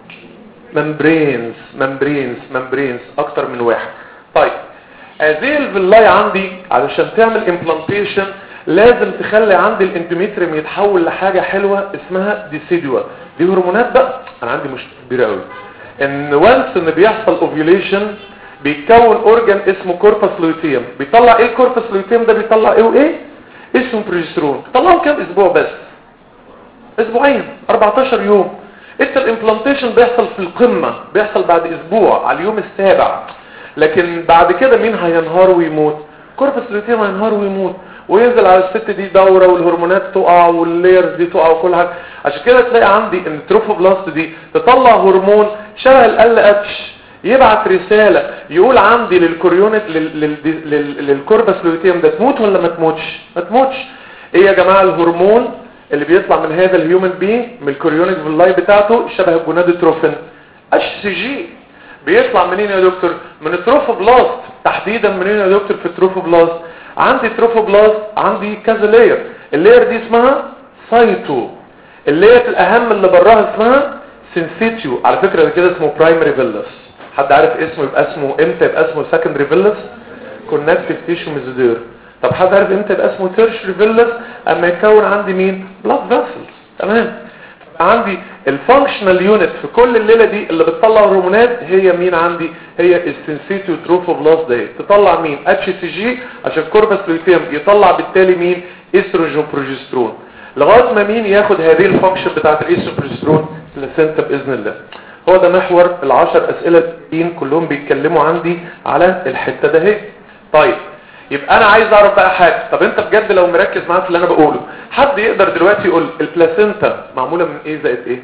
ممبرينز ممبرينز ممبرينز اكتر من واحد طيب هذه الفيلاي عندي علشان تعمل امبلانتيشن لازم تخلي عندي الاندوميتريم يتحول لحاجة حلوة اسمها ديسيدوا دي هرمونات بقى انا عندي مشكلة كبيرة قوي ان وانس ان بيحصل اوفيوليشن بيتكون اورجان اسمه كوربس لوتيوم بيطلع ايه الكوربس لوتيوم ده بيطلع ايه وايه اسمه بروجسترون بيطلعه كام اسبوع بس اسبوعين 14 يوم انت الامبلانتيشن بيحصل في القمة بيحصل بعد اسبوع على اليوم السابع لكن بعد كده مين هينهار ويموت كوربس لوتيوم هينهار ويموت وينزل على الست دي دورة والهرمونات تقع والليرز دي تقع وكل حاجة عشان كده تلاقي عندي ان التروفوبلاست دي تطلع هرمون شبه ال اتش يبعت رسالة يقول عندي للكوريونت للكوربس لوتيوم ده تموت ولا ما تموتش ما تموتش ايه يا جماعة الهرمون اللي بيطلع من هذا الهيومن بين من الكوريونيك فيلاي بتاعته شبه الجونادوتروفين اتش سي جي بيطلع منين يا دكتور من التروفوبلاست تحديدا منين يا دكتور في التروفوبلاست عندي تروفوبلاست عندي كذا لاير اللاير دي اسمها سايتو اللاير الاهم اللي براها اسمها سينسيتيو على فكرة ده كده اسمه برايمري فيلس حد عارف اسمه يبقى اسمه امتى يبقى اسمه سكندري فيلس كونكتيف تيشو ميزودير طب حد عارف امتى يبقى اسمه تيرشري فيلس اما يتكون عندي مين بلاد فيسلز تمام عندي الفانكشنال يونت في كل الليله دي اللي بتطلع هرمونات هي مين عندي هي السنسيتيو تروفوبلاست دي تطلع مين اتش سي جي عشان كوربس لوتيم يطلع بالتالي مين استروجين بروجسترون لغايه ما مين ياخد هذه الفانكشن بتاعه الاستروجين بروجسترون بلاسنتا باذن الله هو ده محور العشر اسئله الدين كلهم بيتكلموا عندي على الحته ده اهي طيب يبقى انا عايز اعرف بقى حاجه طب انت بجد لو مركز معايا في اللي انا بقوله حد يقدر دلوقتي يقول البلاسينتا معموله من ايه زائد ايه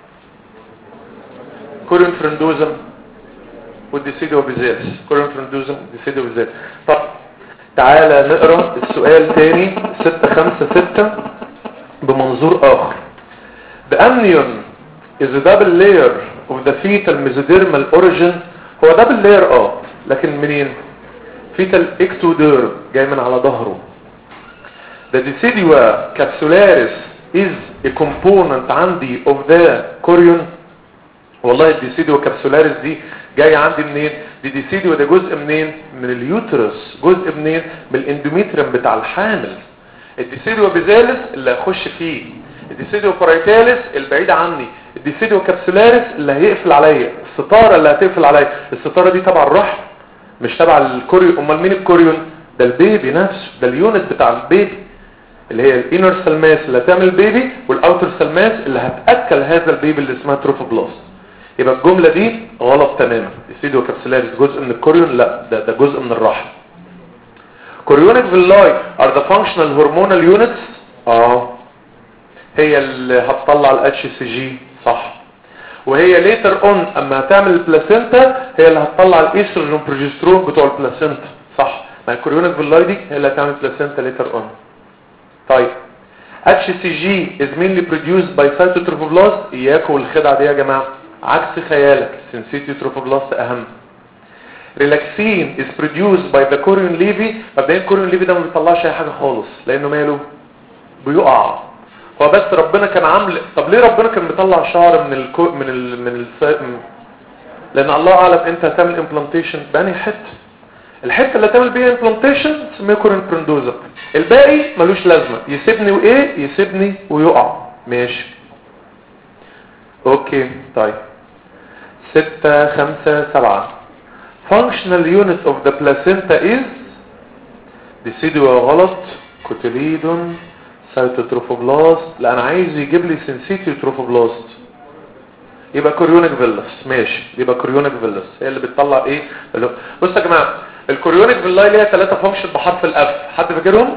كورين فرندوزم والديسيدو بيزيرس كورين فرندوزم والديسيدو بيزيرس طب تعالى نقرا السؤال تاني 6 5 6 بمنظور اخر The amnion is a double layer of the fetal mesodermal origin هو double layer اه لكن منين fetal ectoderm جاي من على ظهره The decidua capsularis is a component عندي of the chorion والله الديسيديو كابسولاريس دي جاي عندي منين دي ديسيديو ده جزء منين من اليوترس جزء منين من الاندوميتريم بتاع الحامل الديسيديو بيزالس اللي هخش فيه الديسيديو بارايتاليس البعيد عني الديسيديو كابسولاريس اللي هيقفل عليا الستاره اللي هتقفل عليا الستاره دي تبع الرحم مش تبع الكوريون امال مين الكوريون ده البيبي نفسه ده اليونت بتاع البيبي اللي هي الانر سلماس اللي هتعمل بيبي والاوتر سلماس اللي هتاكل هذا البيبي اللي اسمها تروفوبلاست يبقى الجملة دي غلط تماما السيدو كابسولاريس جزء من الكوريون لا ده, ده جزء من الرحم كوريونيك فيلاي are the functional hormonal units اه هي اللي هتطلع الاتش سي جي صح وهي ليتر اون اما هتعمل البلاسينتا هي اللي هتطلع الايستروجين بروجسترون بتوع البلاسينتا صح ما الكوريونيك فيلاي دي هي اللي هتعمل البلاسينتا ليتر اون طيب HCG is mainly produced by cytotrophoblast اياكم والخدعة دي يا جماعة عكس خيالك سنسيتيو تروفوبلاست اهم ريلاكسين is produced by the chorion levy مبدئيا الكوريون ليفي ده ما بيطلعش اي حاجه خالص لانه ماله بيقع هو بس ربنا كان عامل طب ليه ربنا كان بيطلع شعر من الكو... من ال... من الس... لان الله اعلم انت هتعمل امبلانتيشن باني حته الحته اللي هتعمل بيها امبلانتيشن اسمها كورين برندوزا الباقي ملوش لازمه يسيبني وايه يسيبني ويقع ماشي اوكي طيب ستة خمسة سبعة functional unit of the placenta is ديسيدوا غلط كوتيليدون سايتوتروفوبلاست لا انا عايز يجيب لي سنسيتيو تروفوبلاست يبقى كوريونيك فيلس ماشي يبقى كوريونيك فيلس هي اللي بتطلع ايه اللي... بصوا يا جماعه الكوريونيك فيلاي ليها ثلاثه فانكشن بحرف الاف حد فاكرهم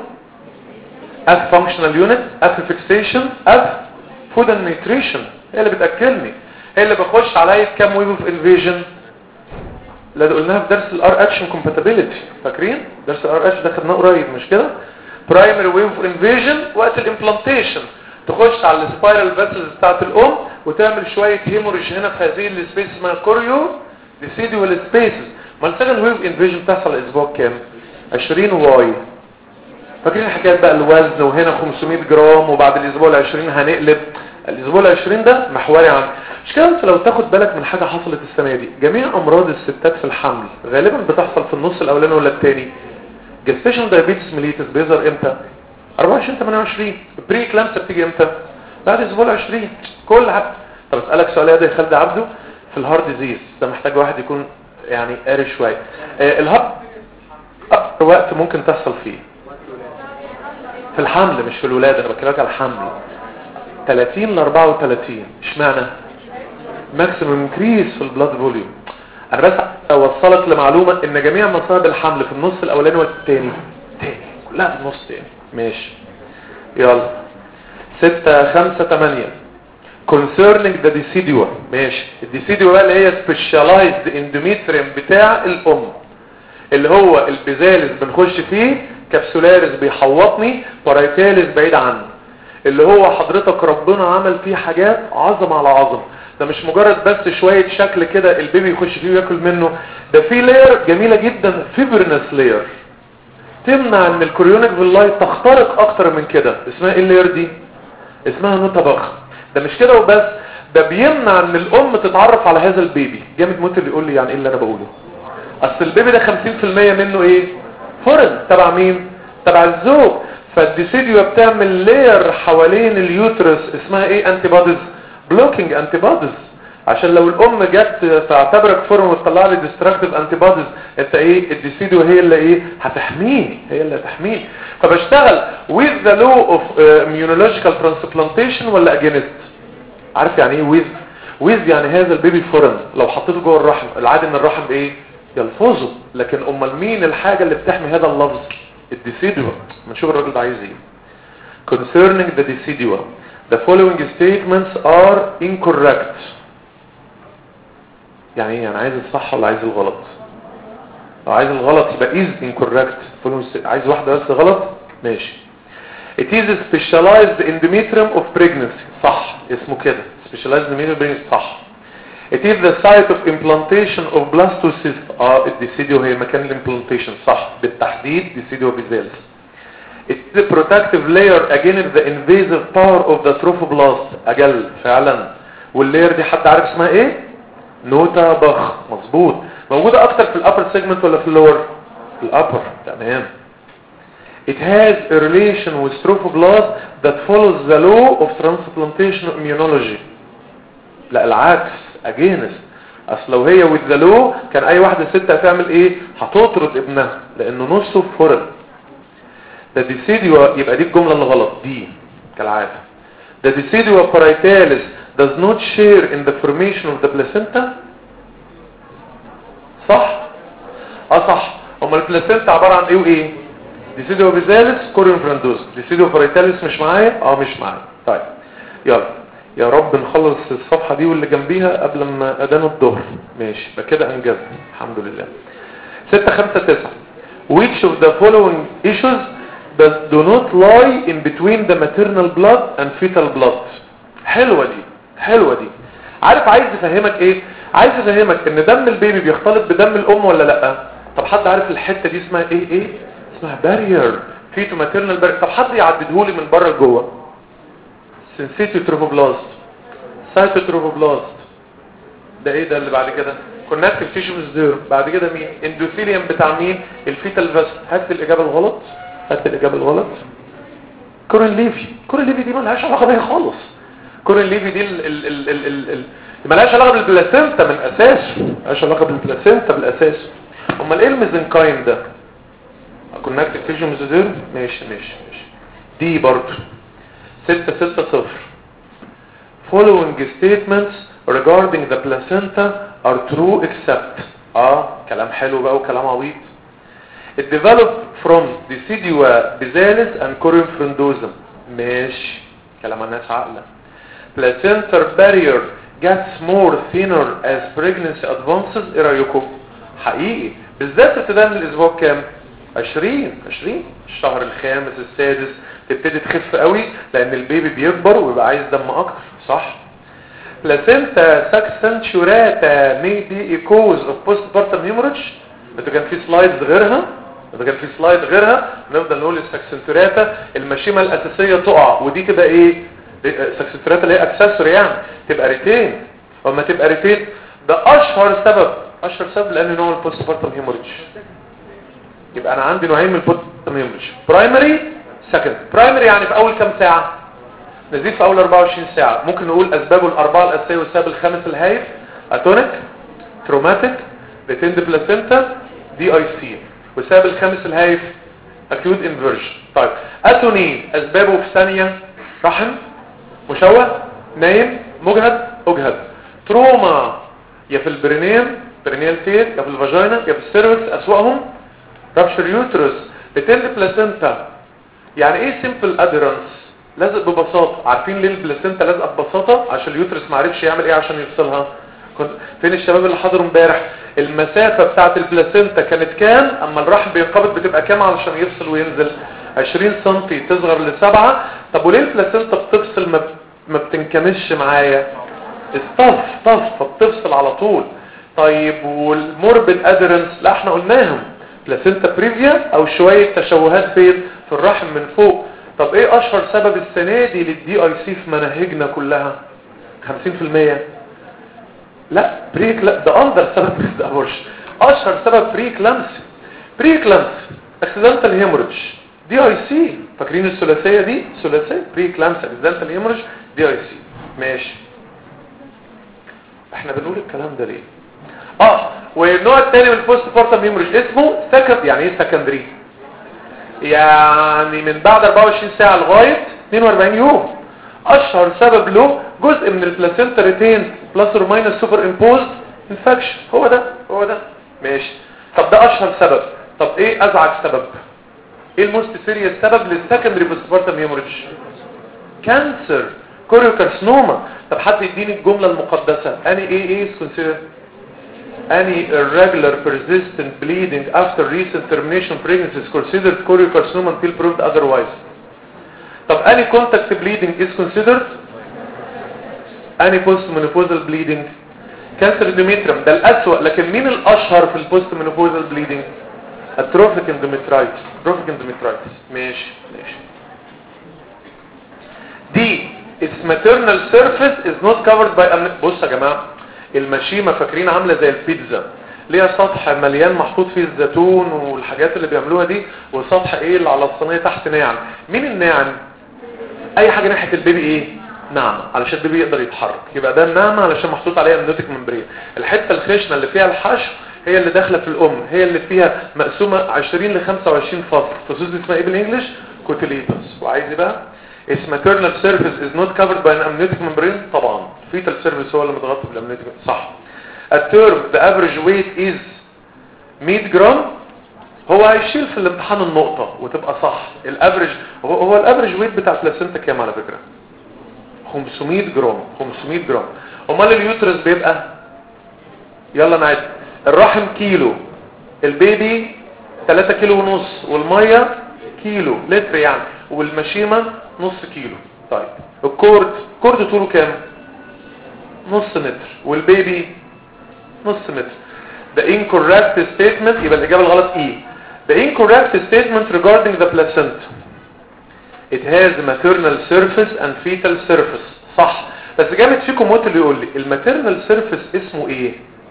اف فانكشنال يونت اف فيكسيشن اف فود اند نيوتريشن هي اللي بتاكلني هي اللي بخش عليا كام ويف اوف انفيجن اللي قلناها في درس الار اكشن كومباتيبيليتي فاكرين درس الار اتش ده خدناه قريب مش كده برايمري ويف اوف انفيجن وقت الامبلانتيشن تخش على السبايرال فيسلز بتاعت الام وتعمل شويه هيموريج هنا في هذه السبيس اسمها كوريو ديسيديوال سبيسز ما السكند ويف انفيجن بتحصل الاسبوع كام 20 واي فاكرين حكايه بقى الوزن وهنا 500 جرام وبعد الاسبوع ال 20 هنقلب الاسبوع ال 20 ده محوري عن مش كده انت لو تاخد بالك من حاجه حصلت السنه دي جميع امراض الستات في الحمل غالبا بتحصل في النص الاولاني ولا الثاني جستيشن دايابيتس ميليتس بيظهر امتى 24 28 بري كلامس بتيجي امتى بعد اسبوع 20 كل حاجه طب اسالك سؤال يا خالد عبده في الهارت ديزيز ده محتاج واحد يكون يعني قاري شويه آه الهارت اكتر وقت ممكن تحصل فيه في الحمل مش في الولاده انا بكلمك على الحمل 30 ل 34 اشمعنى ماكسيمم انكريس في البلاد فوليوم انا بس اوصلك لمعلومه ان جميع مصائب الحمل في النص الاولاني والثاني تاني كلها في النص تاني ماشي يلا 6 5 8 concerning the decidua ماشي الديسيديو بقى اللي هي specialized endometrium بتاع الام اللي هو البيزالس بنخش فيه كابسولاريس بيحوطني بارايتاليس بعيد عني اللي هو حضرتك ربنا عمل فيه حاجات عظمة على عظمة ده مش مجرد بس شوية شكل كده البيبي يخش فيه وياكل منه ده في لاير جميلة جدا فيبرنس لاير تمنع ان الكوريونيك فيلاي تخترق اكتر من كده اسمها ايه اللاير دي اسمها نوتا بخ ده مش كده وبس ده بيمنع ان الام تتعرف على هذا البيبي جامد موت اللي يقول لي يعني ايه اللي انا بقوله اصل البيبي ده 50% منه ايه فورن تبع مين تبع الزوج فالديسيديو بتعمل لير حوالين اليوترس اسمها ايه انتي بوديز بلوكينج انتي بوديز عشان لو الام جت تعتبرك فورم وتطلع لي ديستراكتيف انتي بوديز انت ايه الديسيديو هي اللي ايه هتحميه هي اللي هتحميه فبشتغل with the law of uh, immunological transplantation ولا against عارف يعني ايه with with يعني هذا البيبي فورن لو حطيته جوه الرحم العادي ان الرحم ايه يلفظه لكن امال مين الحاجه اللي بتحمي هذا اللفظ الديسيديو ما نشوف الراجل ده عايز ايه concerning the decidua the following statements are incorrect يعني ايه يعني عايز الصح ولا عايز الغلط لو عايز الغلط يبقى is incorrect following عايز واحده بس غلط ماشي it is a specialized endometrium of pregnancy صح اسمه كده specialized endometrium of pregnancy صح it is the site of implantation of blastocyst اه الديسيديو هي مكان الامبلانتيشن صح بالتحديد ديسيديو بيزالس It's the protective layer against the invasive power of the trophoblast أجل فعلا واللاير دي حد عارف اسمها ايه نوتا بخ مظبوط موجودة اكتر في الابر segment ولا في اللور في الابر تمام It has a relation with trophoblast that follows the law of transplantation immunology لا العكس against اصل لو هي with the law كان اي واحدة ست هتعمل ايه هتطرد ابنها لانه نصه فورن ده deciduo يبقى دي الجملة اللي غلط دي كالعادة the deciduo paritalis does not share in the formation of the placenta صح اه صح اما البلاسنتا عبارة عن ايه وايه deciduo bizalis كوريون فرندوز deciduo paritalis مش معايا اه مش معايا طيب يلا يا رب نخلص الصفحة دي واللي جنبيها قبل ما اذان الظهر ماشي يبقى كده انجزنا الحمد لله 6 5 9 which of the following issues that do not lie in between the maternal blood and fetal blood حلوة دي حلوة دي عارف عايز يفهمك ايه عايز يفهمك ان دم البيبي بيختلط بدم الام ولا لا طب حد عارف الحتة دي اسمها ايه ايه اسمها بارير فيتو ماتيرنال بارير طب حد يعددهولي من بره لجوه سنسيتيو تروفوبلاست سايتو تروفوبلاست ده ايه ده اللي بعد كده كونكتيف تيشو مزدير بعد كده مين اندوثيليوم بتاع مين الفيتال فاست هات الاجابه الغلط هات الاجابه الغلط كورين ليفي كورين ليفي دي مالهاش علاقه بيها خالص كورين ليفي دي ال ال ال ال ال ال مالهاش علاقه بالبلاسينتا من اساسه مالهاش علاقه بالبلاسينتا بالاساس امال ايه الميزنكايم ده كونكتيف تيشو مزدير ماشي ماشي ماشي دي برضه 6 6 0 following statements regarding the placenta are true except اه كلام حلو بقى وكلام عبيط it developed from decidua bizalis and corium frondosum ماشي كلام الناس عقلة placental barrier gets more thinner as pregnancy advances ايه رايكم حقيقي بالذات ابتداء من الاسبوع كام 20 20 الشهر الخامس السادس تبتدي تخف قوي لان البيبي بيكبر ويبقى عايز دم اكتر صح placenta saxenturata may be a cause of postpartum hemorrhage ده كان في سلايدز غيرها ده كان في سلايد غيرها نفضل نقول الساكسنتورياتا المشيمه الاساسيه تقع ودي تبقى ايه الساكسنتورياتا اللي هي اكسسوري يعني تبقى ريتين وما تبقى ريتين ده اشهر سبب اشهر سبب لان نوع البوستبارتم هيموريدج يبقى انا عندي نوعين من البوستبارتم هيموريدج برايمري سكند برايمري يعني في اول كام ساعه نزيد في اول 24 ساعه ممكن نقول اسبابه الاربعه الاساسيه والسبب الخامس الهايف اتونيك تروماتيك ريتيند بلاسينتا دي اي سي والسبب الخامس الهايف اكيوت انفيرجن طيب اتونين اسبابه في ثانيه رحم مشوه نايم مجهد اجهد تروما يا في البرينيم برينيال فير يا في الفاجينا يا في السيرفكس اسوأهم رابشر يوترس ريتيند بلاسينتا يعني ايه سيمبل اديرنس لازق ببساطة عارفين ليه البلاسينتا لازقه ببساطة عشان اليوترس ما عرفش يعمل ايه عشان يفصلها كنت فين الشباب اللي حضروا امبارح المسافة بتاعت البلاسينتا كانت كام اما الرحم بينقبض بتبقى كام علشان يفصل وينزل 20 سنتي تصغر لسبعة طب وليه البلاسينتا بتفصل ما, ما بتنكمش معايا الطف طف فبتفصل على طول طيب والموربid ادرنس لا احنا قلناهم بلاسينتا بريفيا او شوية تشوهات فين في الرحم من فوق طب ايه اشهر سبب السنة دي للدي اي سي في مناهجنا كلها 50% لا بريك لا ده اندر سبب ميس ابورشن اشهر سبب بريك لمس بريك لمس اكسيدنتال هيموريدج دي اي سي فاكرين الثلاثيه دي ثلاثيه بريك لمس اكسيدنتال هيموريدج دي اي سي ماشي احنا بنقول الكلام ده ليه اه والنوع الثاني من البوست بارتم هيموريدج اسمه سكند يعني ايه سكندري يعني من بعد 24 ساعه لغايه 42 يوم اشهر سبب له جزء من البلاسينتا ريتين بلس اور ماينس سوبر امبوزد انفكشن هو ده هو ده ماشي طب ده اشهر سبب طب ايه ازعج سبب ايه الموست سيريس سبب للسكندري بوستبارتم هيموريدج كانسر كوريوكارسنوما طب حد يديني الجمله المقدسه اني ايه ايه كونسيدر any irregular persistent bleeding after recent termination of pregnancy is considered choriocarcinoma until proved otherwise طب any contact bleeding is considered any postmenopausal bleeding cancer endometrium ده الأسوأ لكن مين الأشهر في البوستمenopausal bleeding atrophic endometritis atrophic endometritis ماشي ماشي دي its maternal surface is not covered by بص يا جماعة المشيمة فاكرين عاملة زي البيتزا ليها سطح مليان محطوط فيه الزيتون والحاجات اللي بيعملوها دي وسطح ايه اللي على الصينية تحت ناعم مين الناعم اي حاجة ناحية البيبي ايه ناعمة علشان البيبي يقدر يتحرك يبقى ده الناعمة علشان محطوط عليها امنيوتيك ممبرين الحتة الخشنة اللي فيها الحشو هي اللي داخلة في الام هي اللي فيها مقسومة 20 ل 25 فصل فصوص دي اسمها ايه بالانجلش كوتيليتوس وعايز ايه بقى Its maternal surface is not covered by an amniotic membrane طبعا fetal surface هو اللي متغطي بالامنيوتيك صح الترم the average weight is 100 جرام هو هيشيل في الامتحان النقطة وتبقى صح الافريج هو, هو الافريج ويت بتاع البلاسينتا كام على فكرة 500 جرام 500 جرام امال اليوترس بيبقى يلا نعد الرحم كيلو البيبي 3 كيلو ونص والمية كيلو لتر يعني والمشيمة نص كيلو طيب الكورد كورد طوله كام نص متر والبيبي نص متر the incorrect statement يبقى الإجابة الغلط ايه the incorrect statement regarding the placenta it has maternal surface and fetal surface صح بس جامد فيكم موت اللي يقول لي الماتيرنال سيرفيس اسمه ايه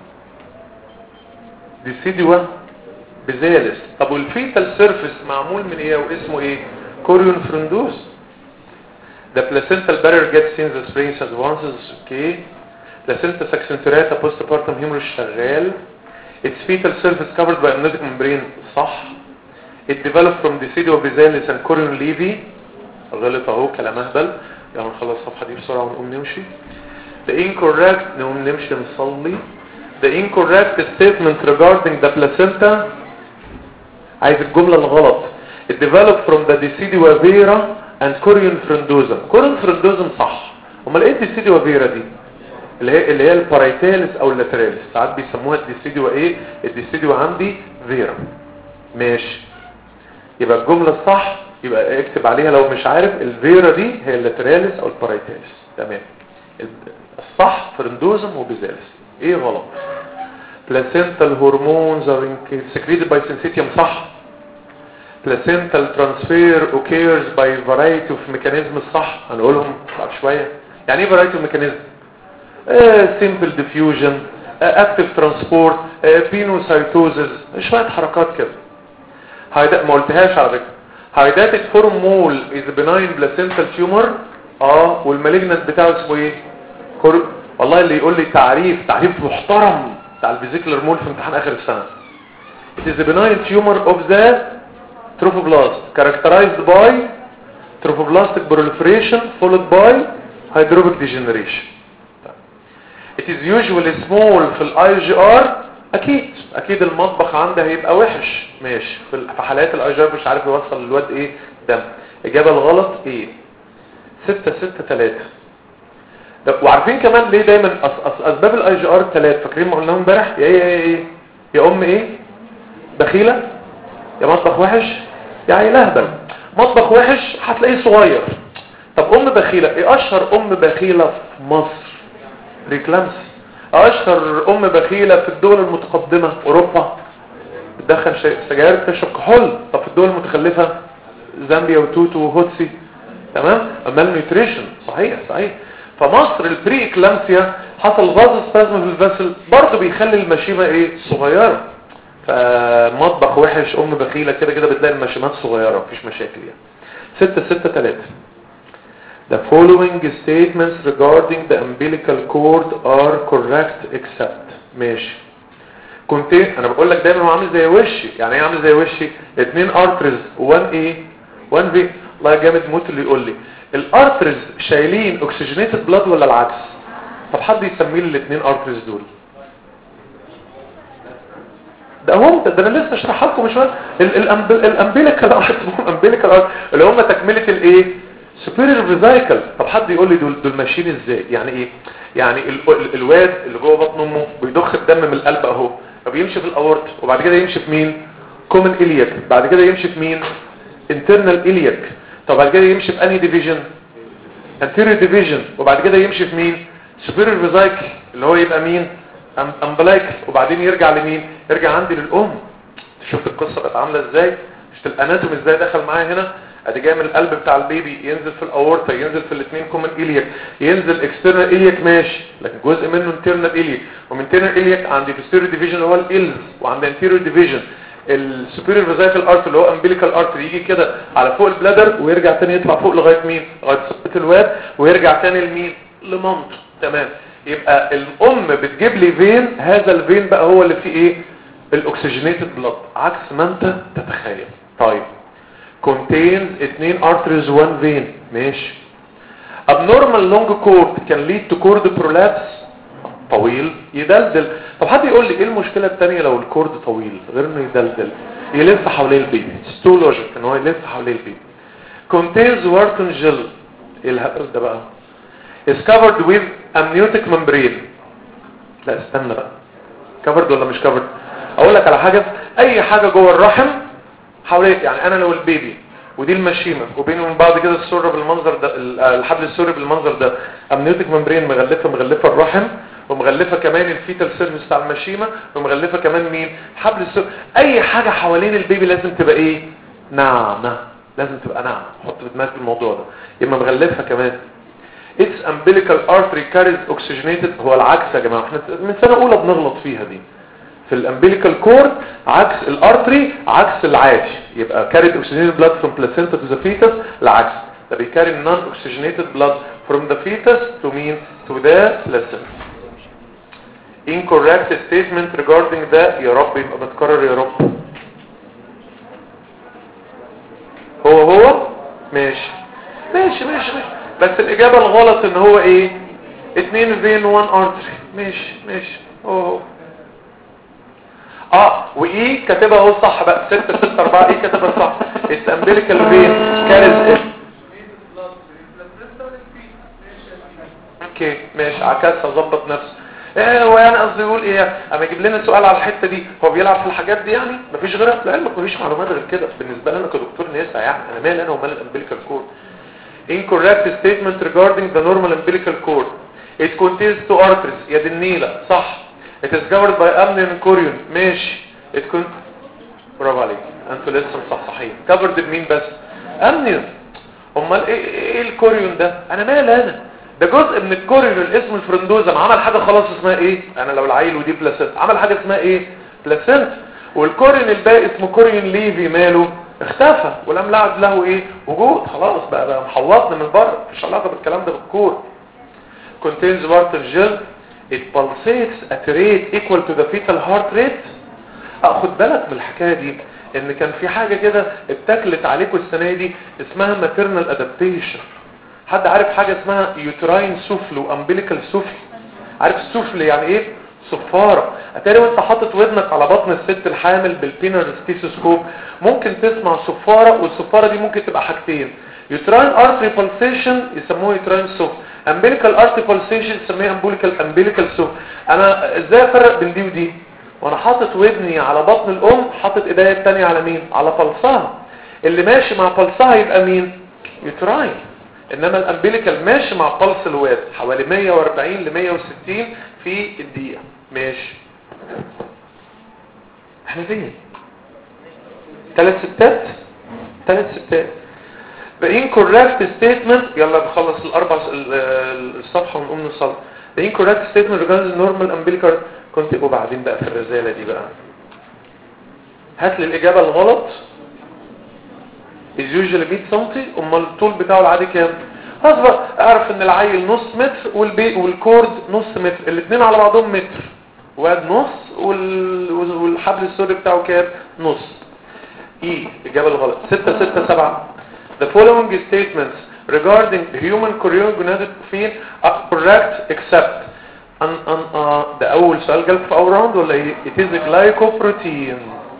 ديسيدوا بزالس طب والفيتال سيرفيس معمول من ايه واسمه ايه كوريون فرندوس the placental barrier gets in the springs advances okay placenta saxenterata postpartum hemorrhage شغال its fetal surface covered by amniotic membrane صح it developed from decidual bizalis and corion levy غلط اهو كلام اهبل يعني نخلص الصفحه دي بسرعه ونقوم نمشي the incorrect نقوم نمشي نصلي the incorrect statement regarding the placenta عايز الجمله الغلط it developed from the decidua vera and corion frondosum corion frondosum صح امال ايه الديسيدوا فيرا دي اللي هي اللي هي البارايتاليس او اللاتراليس ساعات بيسموها الديسيدوا ايه الديسيدوا عندي فيرا ماشي يبقى الجمله الصح يبقى اكتب عليها لو مش عارف الفيرا دي هي اللاتراليس او البارايتاليس تمام الصح فرندوزم وبيزالس ايه غلط placental hormones are secreted by syncytium صح placental transfer occurs by variety of mechanisms صح هنقولهم بعد شوية يعني ايه variety of mechanism آه simple diffusion آه active transport آه pinocytosis شوية حركات كده هيدا ما قلتهاش على فكرة هيداتك فورم مول is benign placental tumor اه والمالجنت بتاعه اسمه ايه كور... والله اللي يقول لي تعريف تعريف محترم بتاع الفيزيكلر مول في امتحان اخر السنة it is a benign tumor of the trophoblast characterized by trophoblastic proliferation followed by hydrophic degeneration it is usually small في الاي جي ار اكيد اكيد المطبخ عنده هيبقى وحش ماشي في حالات الاي جي ار مش عارف يوصل للواد ايه دم اجابه الغلط ايه 6 6 3 وعارفين كمان ليه دايما أس أس اسباب الاي جي ار ثلاث فاكرين ما قلناهم امبارح يا ايه ايه يا ام ايه بخيله يا مطبخ وحش يا عيل اهبل مطبخ وحش هتلاقيه صغير طب ام بخيله ايه اشهر ام بخيله في مصر ريكلامس اشهر ام بخيله في الدول المتقدمه اوروبا بتدخن سجاير تشرب كحول طب في الدول المتخلفه زامبيا وتوتو وهوتسي تمام امال نيوتريشن صحيح صحيح فمصر البري اكلامسيا حصل فاز سبازم في الفاسل برضه بيخلي المشيمه ايه صغيره فمطبخ وحش ام بخيله كده كده بتلاقي المشيمات صغيره مفيش مشاكل يعني 6 6 3 The following statements regarding the umbilical cord are correct except ماشي كنت انا بقول لك دايما هو عامل زي وشي يعني ايه عامل زي وشي اتنين ارترز وان ايه وان في الله جامد موت اللي يقول لي الارترز شايلين اوكسجينيتد بلاد ولا العكس طب حد يسمي لي الاثنين ارترز دول ده هم ده انا لسه اشرحها لكم شويه الامبيليكال ارترز امبيليكال اللي هم تكمله الايه سوبيريور فيزايكل طب حد يقول لي دول دول ماشيين ازاي يعني ايه يعني ال ال الواد اللي جوه بطن امه بيضخ الدم من القلب اهو فبيمشي في الاورت وبعد كده يمشي في مين كومن الياك بعد كده يمشي في مين انترنال الياك طب بعد كده يمشي في انهي ديفيجن anterior division وبعد كده يمشي في مين superior vesicle اللي هو يبقى مين umbilical وبعدين يرجع لمين يرجع عندي للام شوف القصه بقت عامله ازاي شفت الاناتوم ازاي دخل معايا هنا ادي جاي من القلب بتاع البيبي ينزل في الاورطه ينزل في الاثنين كومن الياك ينزل اكسترنال الياك ماشي لكن جزء منه انترنال الياك ومن انترنال الياك عندي posterior ديفيجن اللي هو الالز وعند anterior ديفيجن السوبيريور فيزايكل ارت اللي هو امبليكال ارت يجي كده على فوق البلادر ويرجع تاني يطلع فوق لغايه مين لغايه صبة الواد ويرجع تاني لمين لمامته تمام يبقى الام بتجيب لي فين هذا الفين بقى هو اللي فيه ايه الاكسجينيتد بلاد عكس ما انت تتخيل طيب contains اتنين arteries one vein ماشي abnormal long cord can lead to cord prolapse طويل يدلدل طب حد يقول لي ايه المشكلة التانية لو الكورد طويل غير انه يدلدل يلف حوالين البيبي ستو لوجيك ان هو يلف حوالين البيبي contains wharton gel ايه الهبل ده بقى is covered with amniotic membrane لا استنى بقى covered ولا مش covered اقول لك على حاجة اي حاجة جوه الرحم حوالين يعني انا لو البيبي ودي المشيمة وبين وبين بعض كده السرة بالمنظر ده الحبل السري بالمنظر ده امنيوتيك ممبرين مغلفة مغلفة الرحم ومغلفة كمان الفيتال سيرفيس بتاع المشيمة ومغلفة كمان مين حبل السري اي حاجة حوالين البيبي لازم تبقى ايه ناعمة لازم تبقى ناعمة حط في دماغك الموضوع ده يبقى مغلفة كمان its umbilical artery carries oxygenated هو العكس يا جماعة احنا من سنة اولى بنغلط فيها دي في الامبليكال كورد عكس الارتري عكس العادي يبقى carried oxygenated blood from placenta to the fetus العكس ده بيكاري non oxygenated blood from the fetus to mean to the placenta incorrect statement regarding the يا رب يبقى بتكرر يا رب هو هو ماشي ماشي ماشي ماشي بس الاجابة الغلط ان هو ايه اتنين فين وان ارتري ماشي ماشي هو هو اه واي كاتبها اهو صح بقى 6 6 4 ايه كاتبها صح الامبليكال فين كارز اوكي ماشي عكسها ظبط نفسه ايه هو يعني قصدي يقول ايه اما يجيب لنا سؤال على الحته دي هو بيلعب في الحاجات دي يعني مفيش غيرها لعلمك مفيش معلومات غير كده بالنسبه لنا كدكتور نسا يعني انا مالي انا ومال الامبليكال كورد incorrect statement regarding the normal umbilical cord it contains two arteries يا دي النيله صح It is covered by amnion corion ماشي it con... برافو عليك انتوا لسه مصحصحين covered بمين بس amnion امال ايه ايه الكوريون ده انا مال انا ده جزء من الكوريون اللي اسمه الفرندوزم عمل حاجه خلاص اسمها ايه انا لو العيل ودي بلاسنت عمل حاجه اسمها ايه بلاسنت والكوريون الباقي اسمه كوريون ليفي ماله اختفى ولم لعب له ايه وجود خلاص بقى, بقى محوطنا من بره مفيش علاقه بالكلام ده بالكور contains water gel it pulsates at a rate equal to the fetal heart rate اخد بالك من الحكاية دي ان كان في حاجة كده اتكلت عليكم السنة دي اسمها maternal adaptation حد عارف حاجة اسمها uterine سفل وامبليكال سفل عارف السفل يعني ايه صفارة اتاري وانت حاطط ودنك على بطن الست الحامل بالبينر ستيثوسكوب ممكن تسمع صفارة والصفارة دي ممكن تبقى حاجتين uterine artery pulsation يسموه uterine سفل امبليكال ارتي pulsation يسميها امبليكال امبليكال سوف انا ازاي افرق بين دي ودي وانا حاطط ودني على بطن الام حاطط ايديا الثانيه على مين على فلسها اللي ماشي مع فلسها يبقى مين يوتراين انما الامبليكال ماشي مع فلس الواد حوالي 140 ل 160 في الدقيقه ماشي احنا فين ثلاث ستات ثلاث ستات the incorrect statement يلا نخلص الاربع ال- الصفحه ونقوم نصلي the incorrect statement regarding normal umbilical كنت وبعدين بقى في الرساله دي بقى هات لي الاجابه الغلط is usually 100 سم امال الطول بتاعه العادي كام خلاص بقى اعرف ان العيل نص متر والبي والكورد نص متر الاثنين على بعضهم متر واد نص وال... والحبل السوري بتاعه كام نص اي الاجابه الغلط 6 6 7 the following statements regarding human choriogonatic field are correct except ان ان اه ده اول سؤال جالك في اول راوند ولا ايه it is a glycoprotein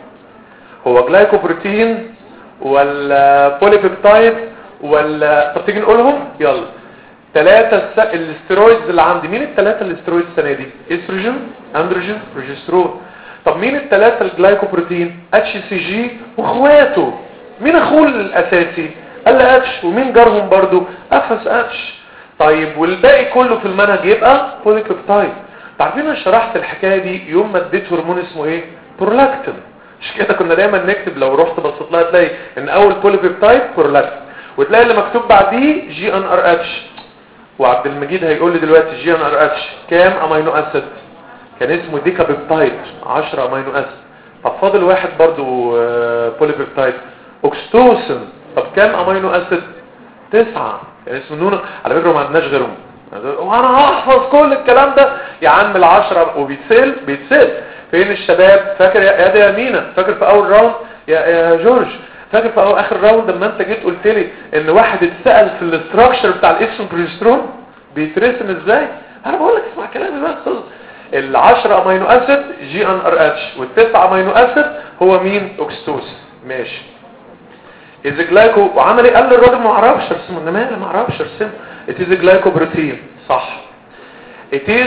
هو جلايكوبروتين ولا بوليبيبتايد ولا طب تيجي نقولهم يلا ثلاثة الس... الاسترويدز اللي عندي مين الثلاثة الاسترويدز السنة دي استروجين اندروجين بروجسترون طب مين الثلاثة الجلايكوبروتين اتش سي جي واخواته مين اخوه الاساسي قال لي اتش ومين جارهم برضو افس اتش طيب والباقي كله في المنهج يبقى بوليبيبتايد عارفين انا شرحت الحكايه دي يوم ما اديت هرمون اسمه ايه برولاكتين مش كده كنا دايما نكتب لو رحت بصيت لها تلاقي ان اول بوليبيبتايد برولاكتين وتلاقي اللي مكتوب بعديه جي ان ار اتش وعبد المجيد هيقول لي دلوقتي جي ان ار اتش كام امينو اسيد كان اسمه ديكا بيبتايد 10 امينو اسيد طب فاضل واحد برضو آه، بوليبيبتايد اوكستوسن طب كام امينو اسيد تسعة يعني اسمه نونو على فكرة ما عندناش غيرهم وانا هحفظ كل الكلام ده يا عم العشرة وبيتسال بيتسال فين الشباب فاكر يا يا دي يا مينا فاكر في اول راوند يا يا جورج فاكر في أول اخر راوند لما انت جيت قلت لي ان واحد اتسال في الاستراكشر بتاع الاكسون بروجسترون بيترسم ازاي انا بقول لك اسمع كلامي بس العشرة امينو اسيد جي ان ار اتش والتسعة امينو اسيد هو مين اوكستوس ماشي إذا جلايكو وعمل ايه قال لي الراجل ما اعرفش ارسمه انا مالي ما اعرفش ارسمه it is a glycoprotein صح it is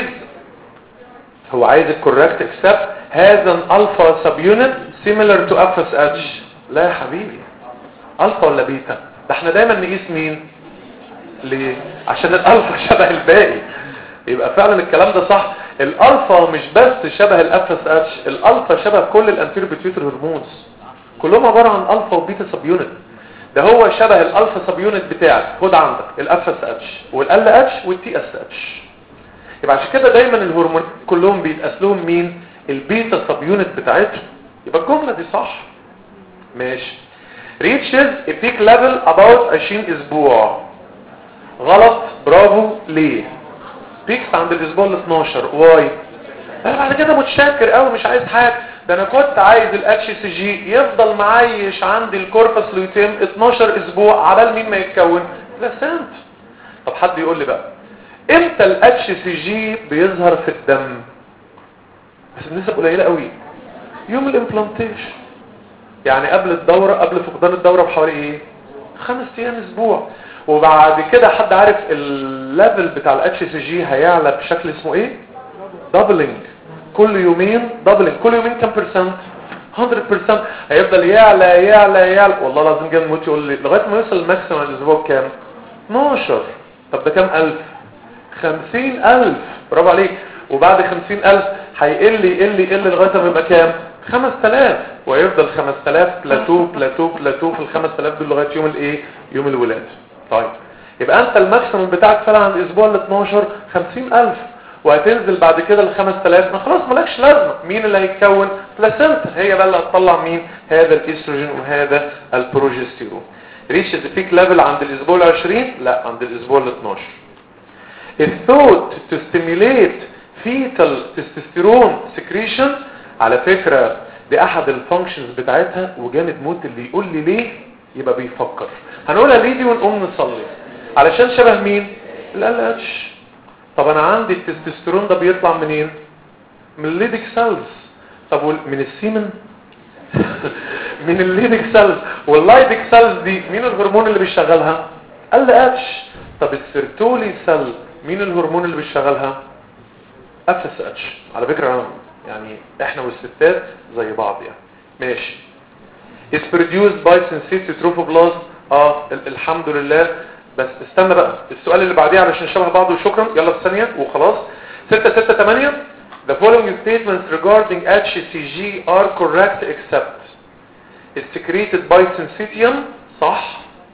هو عايز الكوركت اكسبت هذا الالفا سب يونت similar to افس اتش لا يا حبيبي الفا ولا بيتا ده احنا دايما نقيس مين ليه عشان الالفا شبه الباقي يبقى فعلا الكلام ده صح الالفا مش بس شبه الافس اتش الالفا شبه كل الانتيريو بيتيوتر هرمونز كلهم عبارة عن الفا وبيتا سب يونت ده هو شبه الالفا سب يونت بتاعك خد عندك الاف اس اتش والال اتش والتي اس اتش يبقى عشان كده دايما الهرمون كلهم بيتقاس لهم مين البيتا سب يونت بتاعتهم يبقى الجمله دي صح ماشي reaches a peak level about 20 اسبوع غلط برافو ليه بيكس عند الاسبوع ال 12 واي انا بعد كده متشكر قوي مش عايز حاجه ده انا كنت عايز الاتش سي جي يفضل معيش عندي الكوربس لوتيم 12 اسبوع عبال مين ما يتكون بلاسنت طب حد يقول لي بقى امتى الاتش سي جي بيظهر في الدم بس النسب قليله قوي يوم الامبلانتيشن يعني قبل الدوره قبل فقدان الدوره بحوالي ايه خمس ايام اسبوع وبعد كده حد عارف الليفل بتاع الاتش سي جي هيعلى بشكل اسمه ايه دبلنج كل يومين دبلنج كل يومين كام برسنت 100% هيفضل يعلى يعلى يعلى والله لازم جاي موت يقول لي لغايه ما يوصل الماكسيمم الاسبوع كام 12 طب ده كام الف 50000 برافو عليك وبعد 50000 هيقل يقل يقل لغايه ما يبقى كام 5000 ويفضل 5000 بلاتو بلاتو بلاتو في ال 5000 دول لغايه يوم الايه يوم الولاده طيب يبقى انت الماكسيمم بتاعك فعلا عند الاسبوع ال 12 50000 وهتنزل بعد كده ل 5000 ما خلاص مالكش لازمه مين اللي هيتكون بلاسنتا هي بقى اللي هتطلع مين هذا الاستروجين وهذا البروجستيرون ريتش البيك ليفل عند الاسبوع ال 20 لا عند الاسبوع ال 12 الثوت to stimulate fetal testosterone secretion على فكرة دي احد الفانكشنز بتاعتها وجامد موت اللي يقول لي ليه يبقى بيفكر هنقولها ليه دي ونقوم نصلي علشان شبه مين ال اتش طب انا عندي التستوستيرون ده بيطلع منين من الليدك سيلز طب وال- من السيمن من الليدك سيلز واللايدك سيلز دي مين الهرمون اللي بيشغلها ال اتش طب السيرتولي سيل مين الهرمون اللي بيشغلها اف اس اتش على فكره يعني احنا والستات زي بعض يعني ماشي is produced by synthetic trophoblast اه ال- الحمد لله بس استنى بقى السؤال اللي بعديه علشان شبه بعض وشكرا يلا في ثانيه وخلاص 6 6 8 the following statements regarding HCG are correct except it's secreted by syncytium صح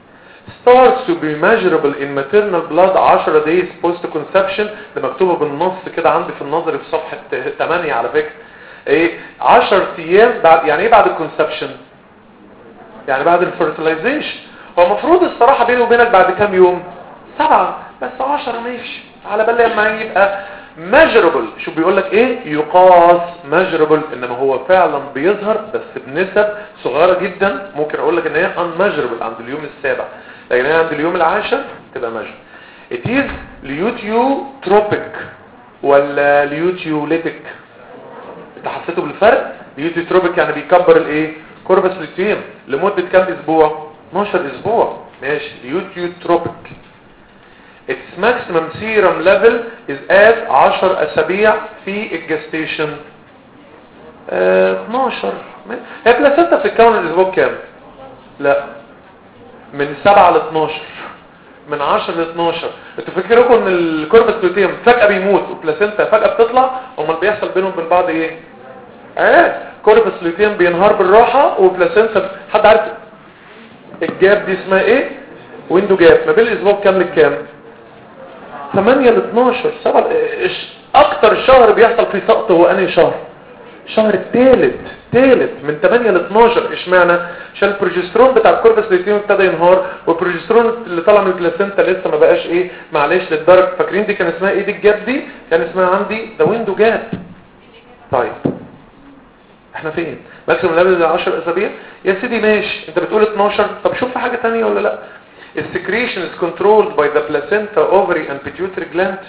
starts to be measurable in maternal blood 10 days post conception ده مكتوبه بالنص كده عندي في النظري في صفحه 8 على فكره ايه 10 ايام بعد يعني ايه بعد الكونسبشن يعني بعد الفيرتلايزيشن هو المفروض الصراحه بيني وبينك بعد كام يوم سبعة بس 10 ماشي على بال لما يبقى measurable شو بيقول لك ايه يقاس measurable انما هو فعلا بيظهر بس بنسب صغيرة جدا ممكن اقول لك ان هي unmeasurable عند اليوم السابع لكن هي عند اليوم العاشر تبقى measurable it is leukotropic ولا leukolytic انت حسيته بالفرق leukotropic يعني بيكبر الايه كوربس لوتيم لمدة كام اسبوع 12 اسبوع ماشي leukotropic its maximum serum level is at 10 اسابيع في الجستيشن اه 12 هي بلاسنتا في الكون الاسبوع كام لا من 7 ل 12 من 10 ل 12 انتوا فاكركم ان الكوربس لوتيم فجأة بيموت والبلاسنتا فجأة بتطلع امال بيحصل بينهم وبين بعض ايه اه كوربس لوتيم بينهار بالراحة وبلاسنتا حد عارف الجاب دي اسمها ايه ويندو جاب ما بين الاسبوع كام للكام 8 ل 12 سبع اكتر شهر بيحصل فيه سقط هو انهي شهر الشهر الثالث ثالث من 8 ل 12 اشمعنى عشان البروجسترون بتاع الكوربس ليتيوم ابتدى ينهار والبروجسترون اللي طالع من البلاسينتا لسه ما بقاش ايه معلش للدرجه فاكرين دي كان اسمها ايه دي الجاب دي كان اسمها عندي ذا ويندو جاب طيب احنا فين ماكسيمم ليفل 10 اسابيع يا سيدي ماشي انت بتقول 12 طب شوف في حاجه ثانيه ولا لا السكريشن is controlled by the placenta ovary and pituitary gland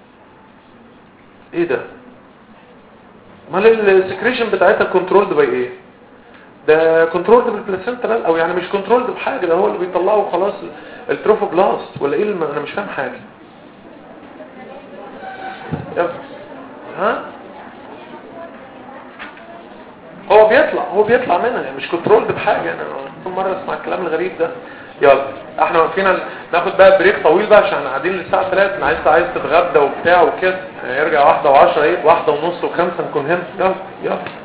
ايه ده امال السكريشن بتاعتها كنترولد باي ايه ده كنترولد بالبلاسنتا او يعني مش كنترولد بحاجه ده هو اللي بيطلعه خلاص التروفوبلاست ولا ايه الم... انا مش فاهم حاجه يلا ها هو بيطلع هو بيطلع منها يعني مش كنترولد بحاجه انا كل مره اسمع الكلام الغريب ده يلا احنا واقفين ناخد بقى بريك طويل بقى عشان قاعدين للساعه 3 انا عايز عايز تتغدى وبتاع وكده يرجع واحدة وعشرة ايه واحدة ونص وخمسة نكون هنا يلا يلا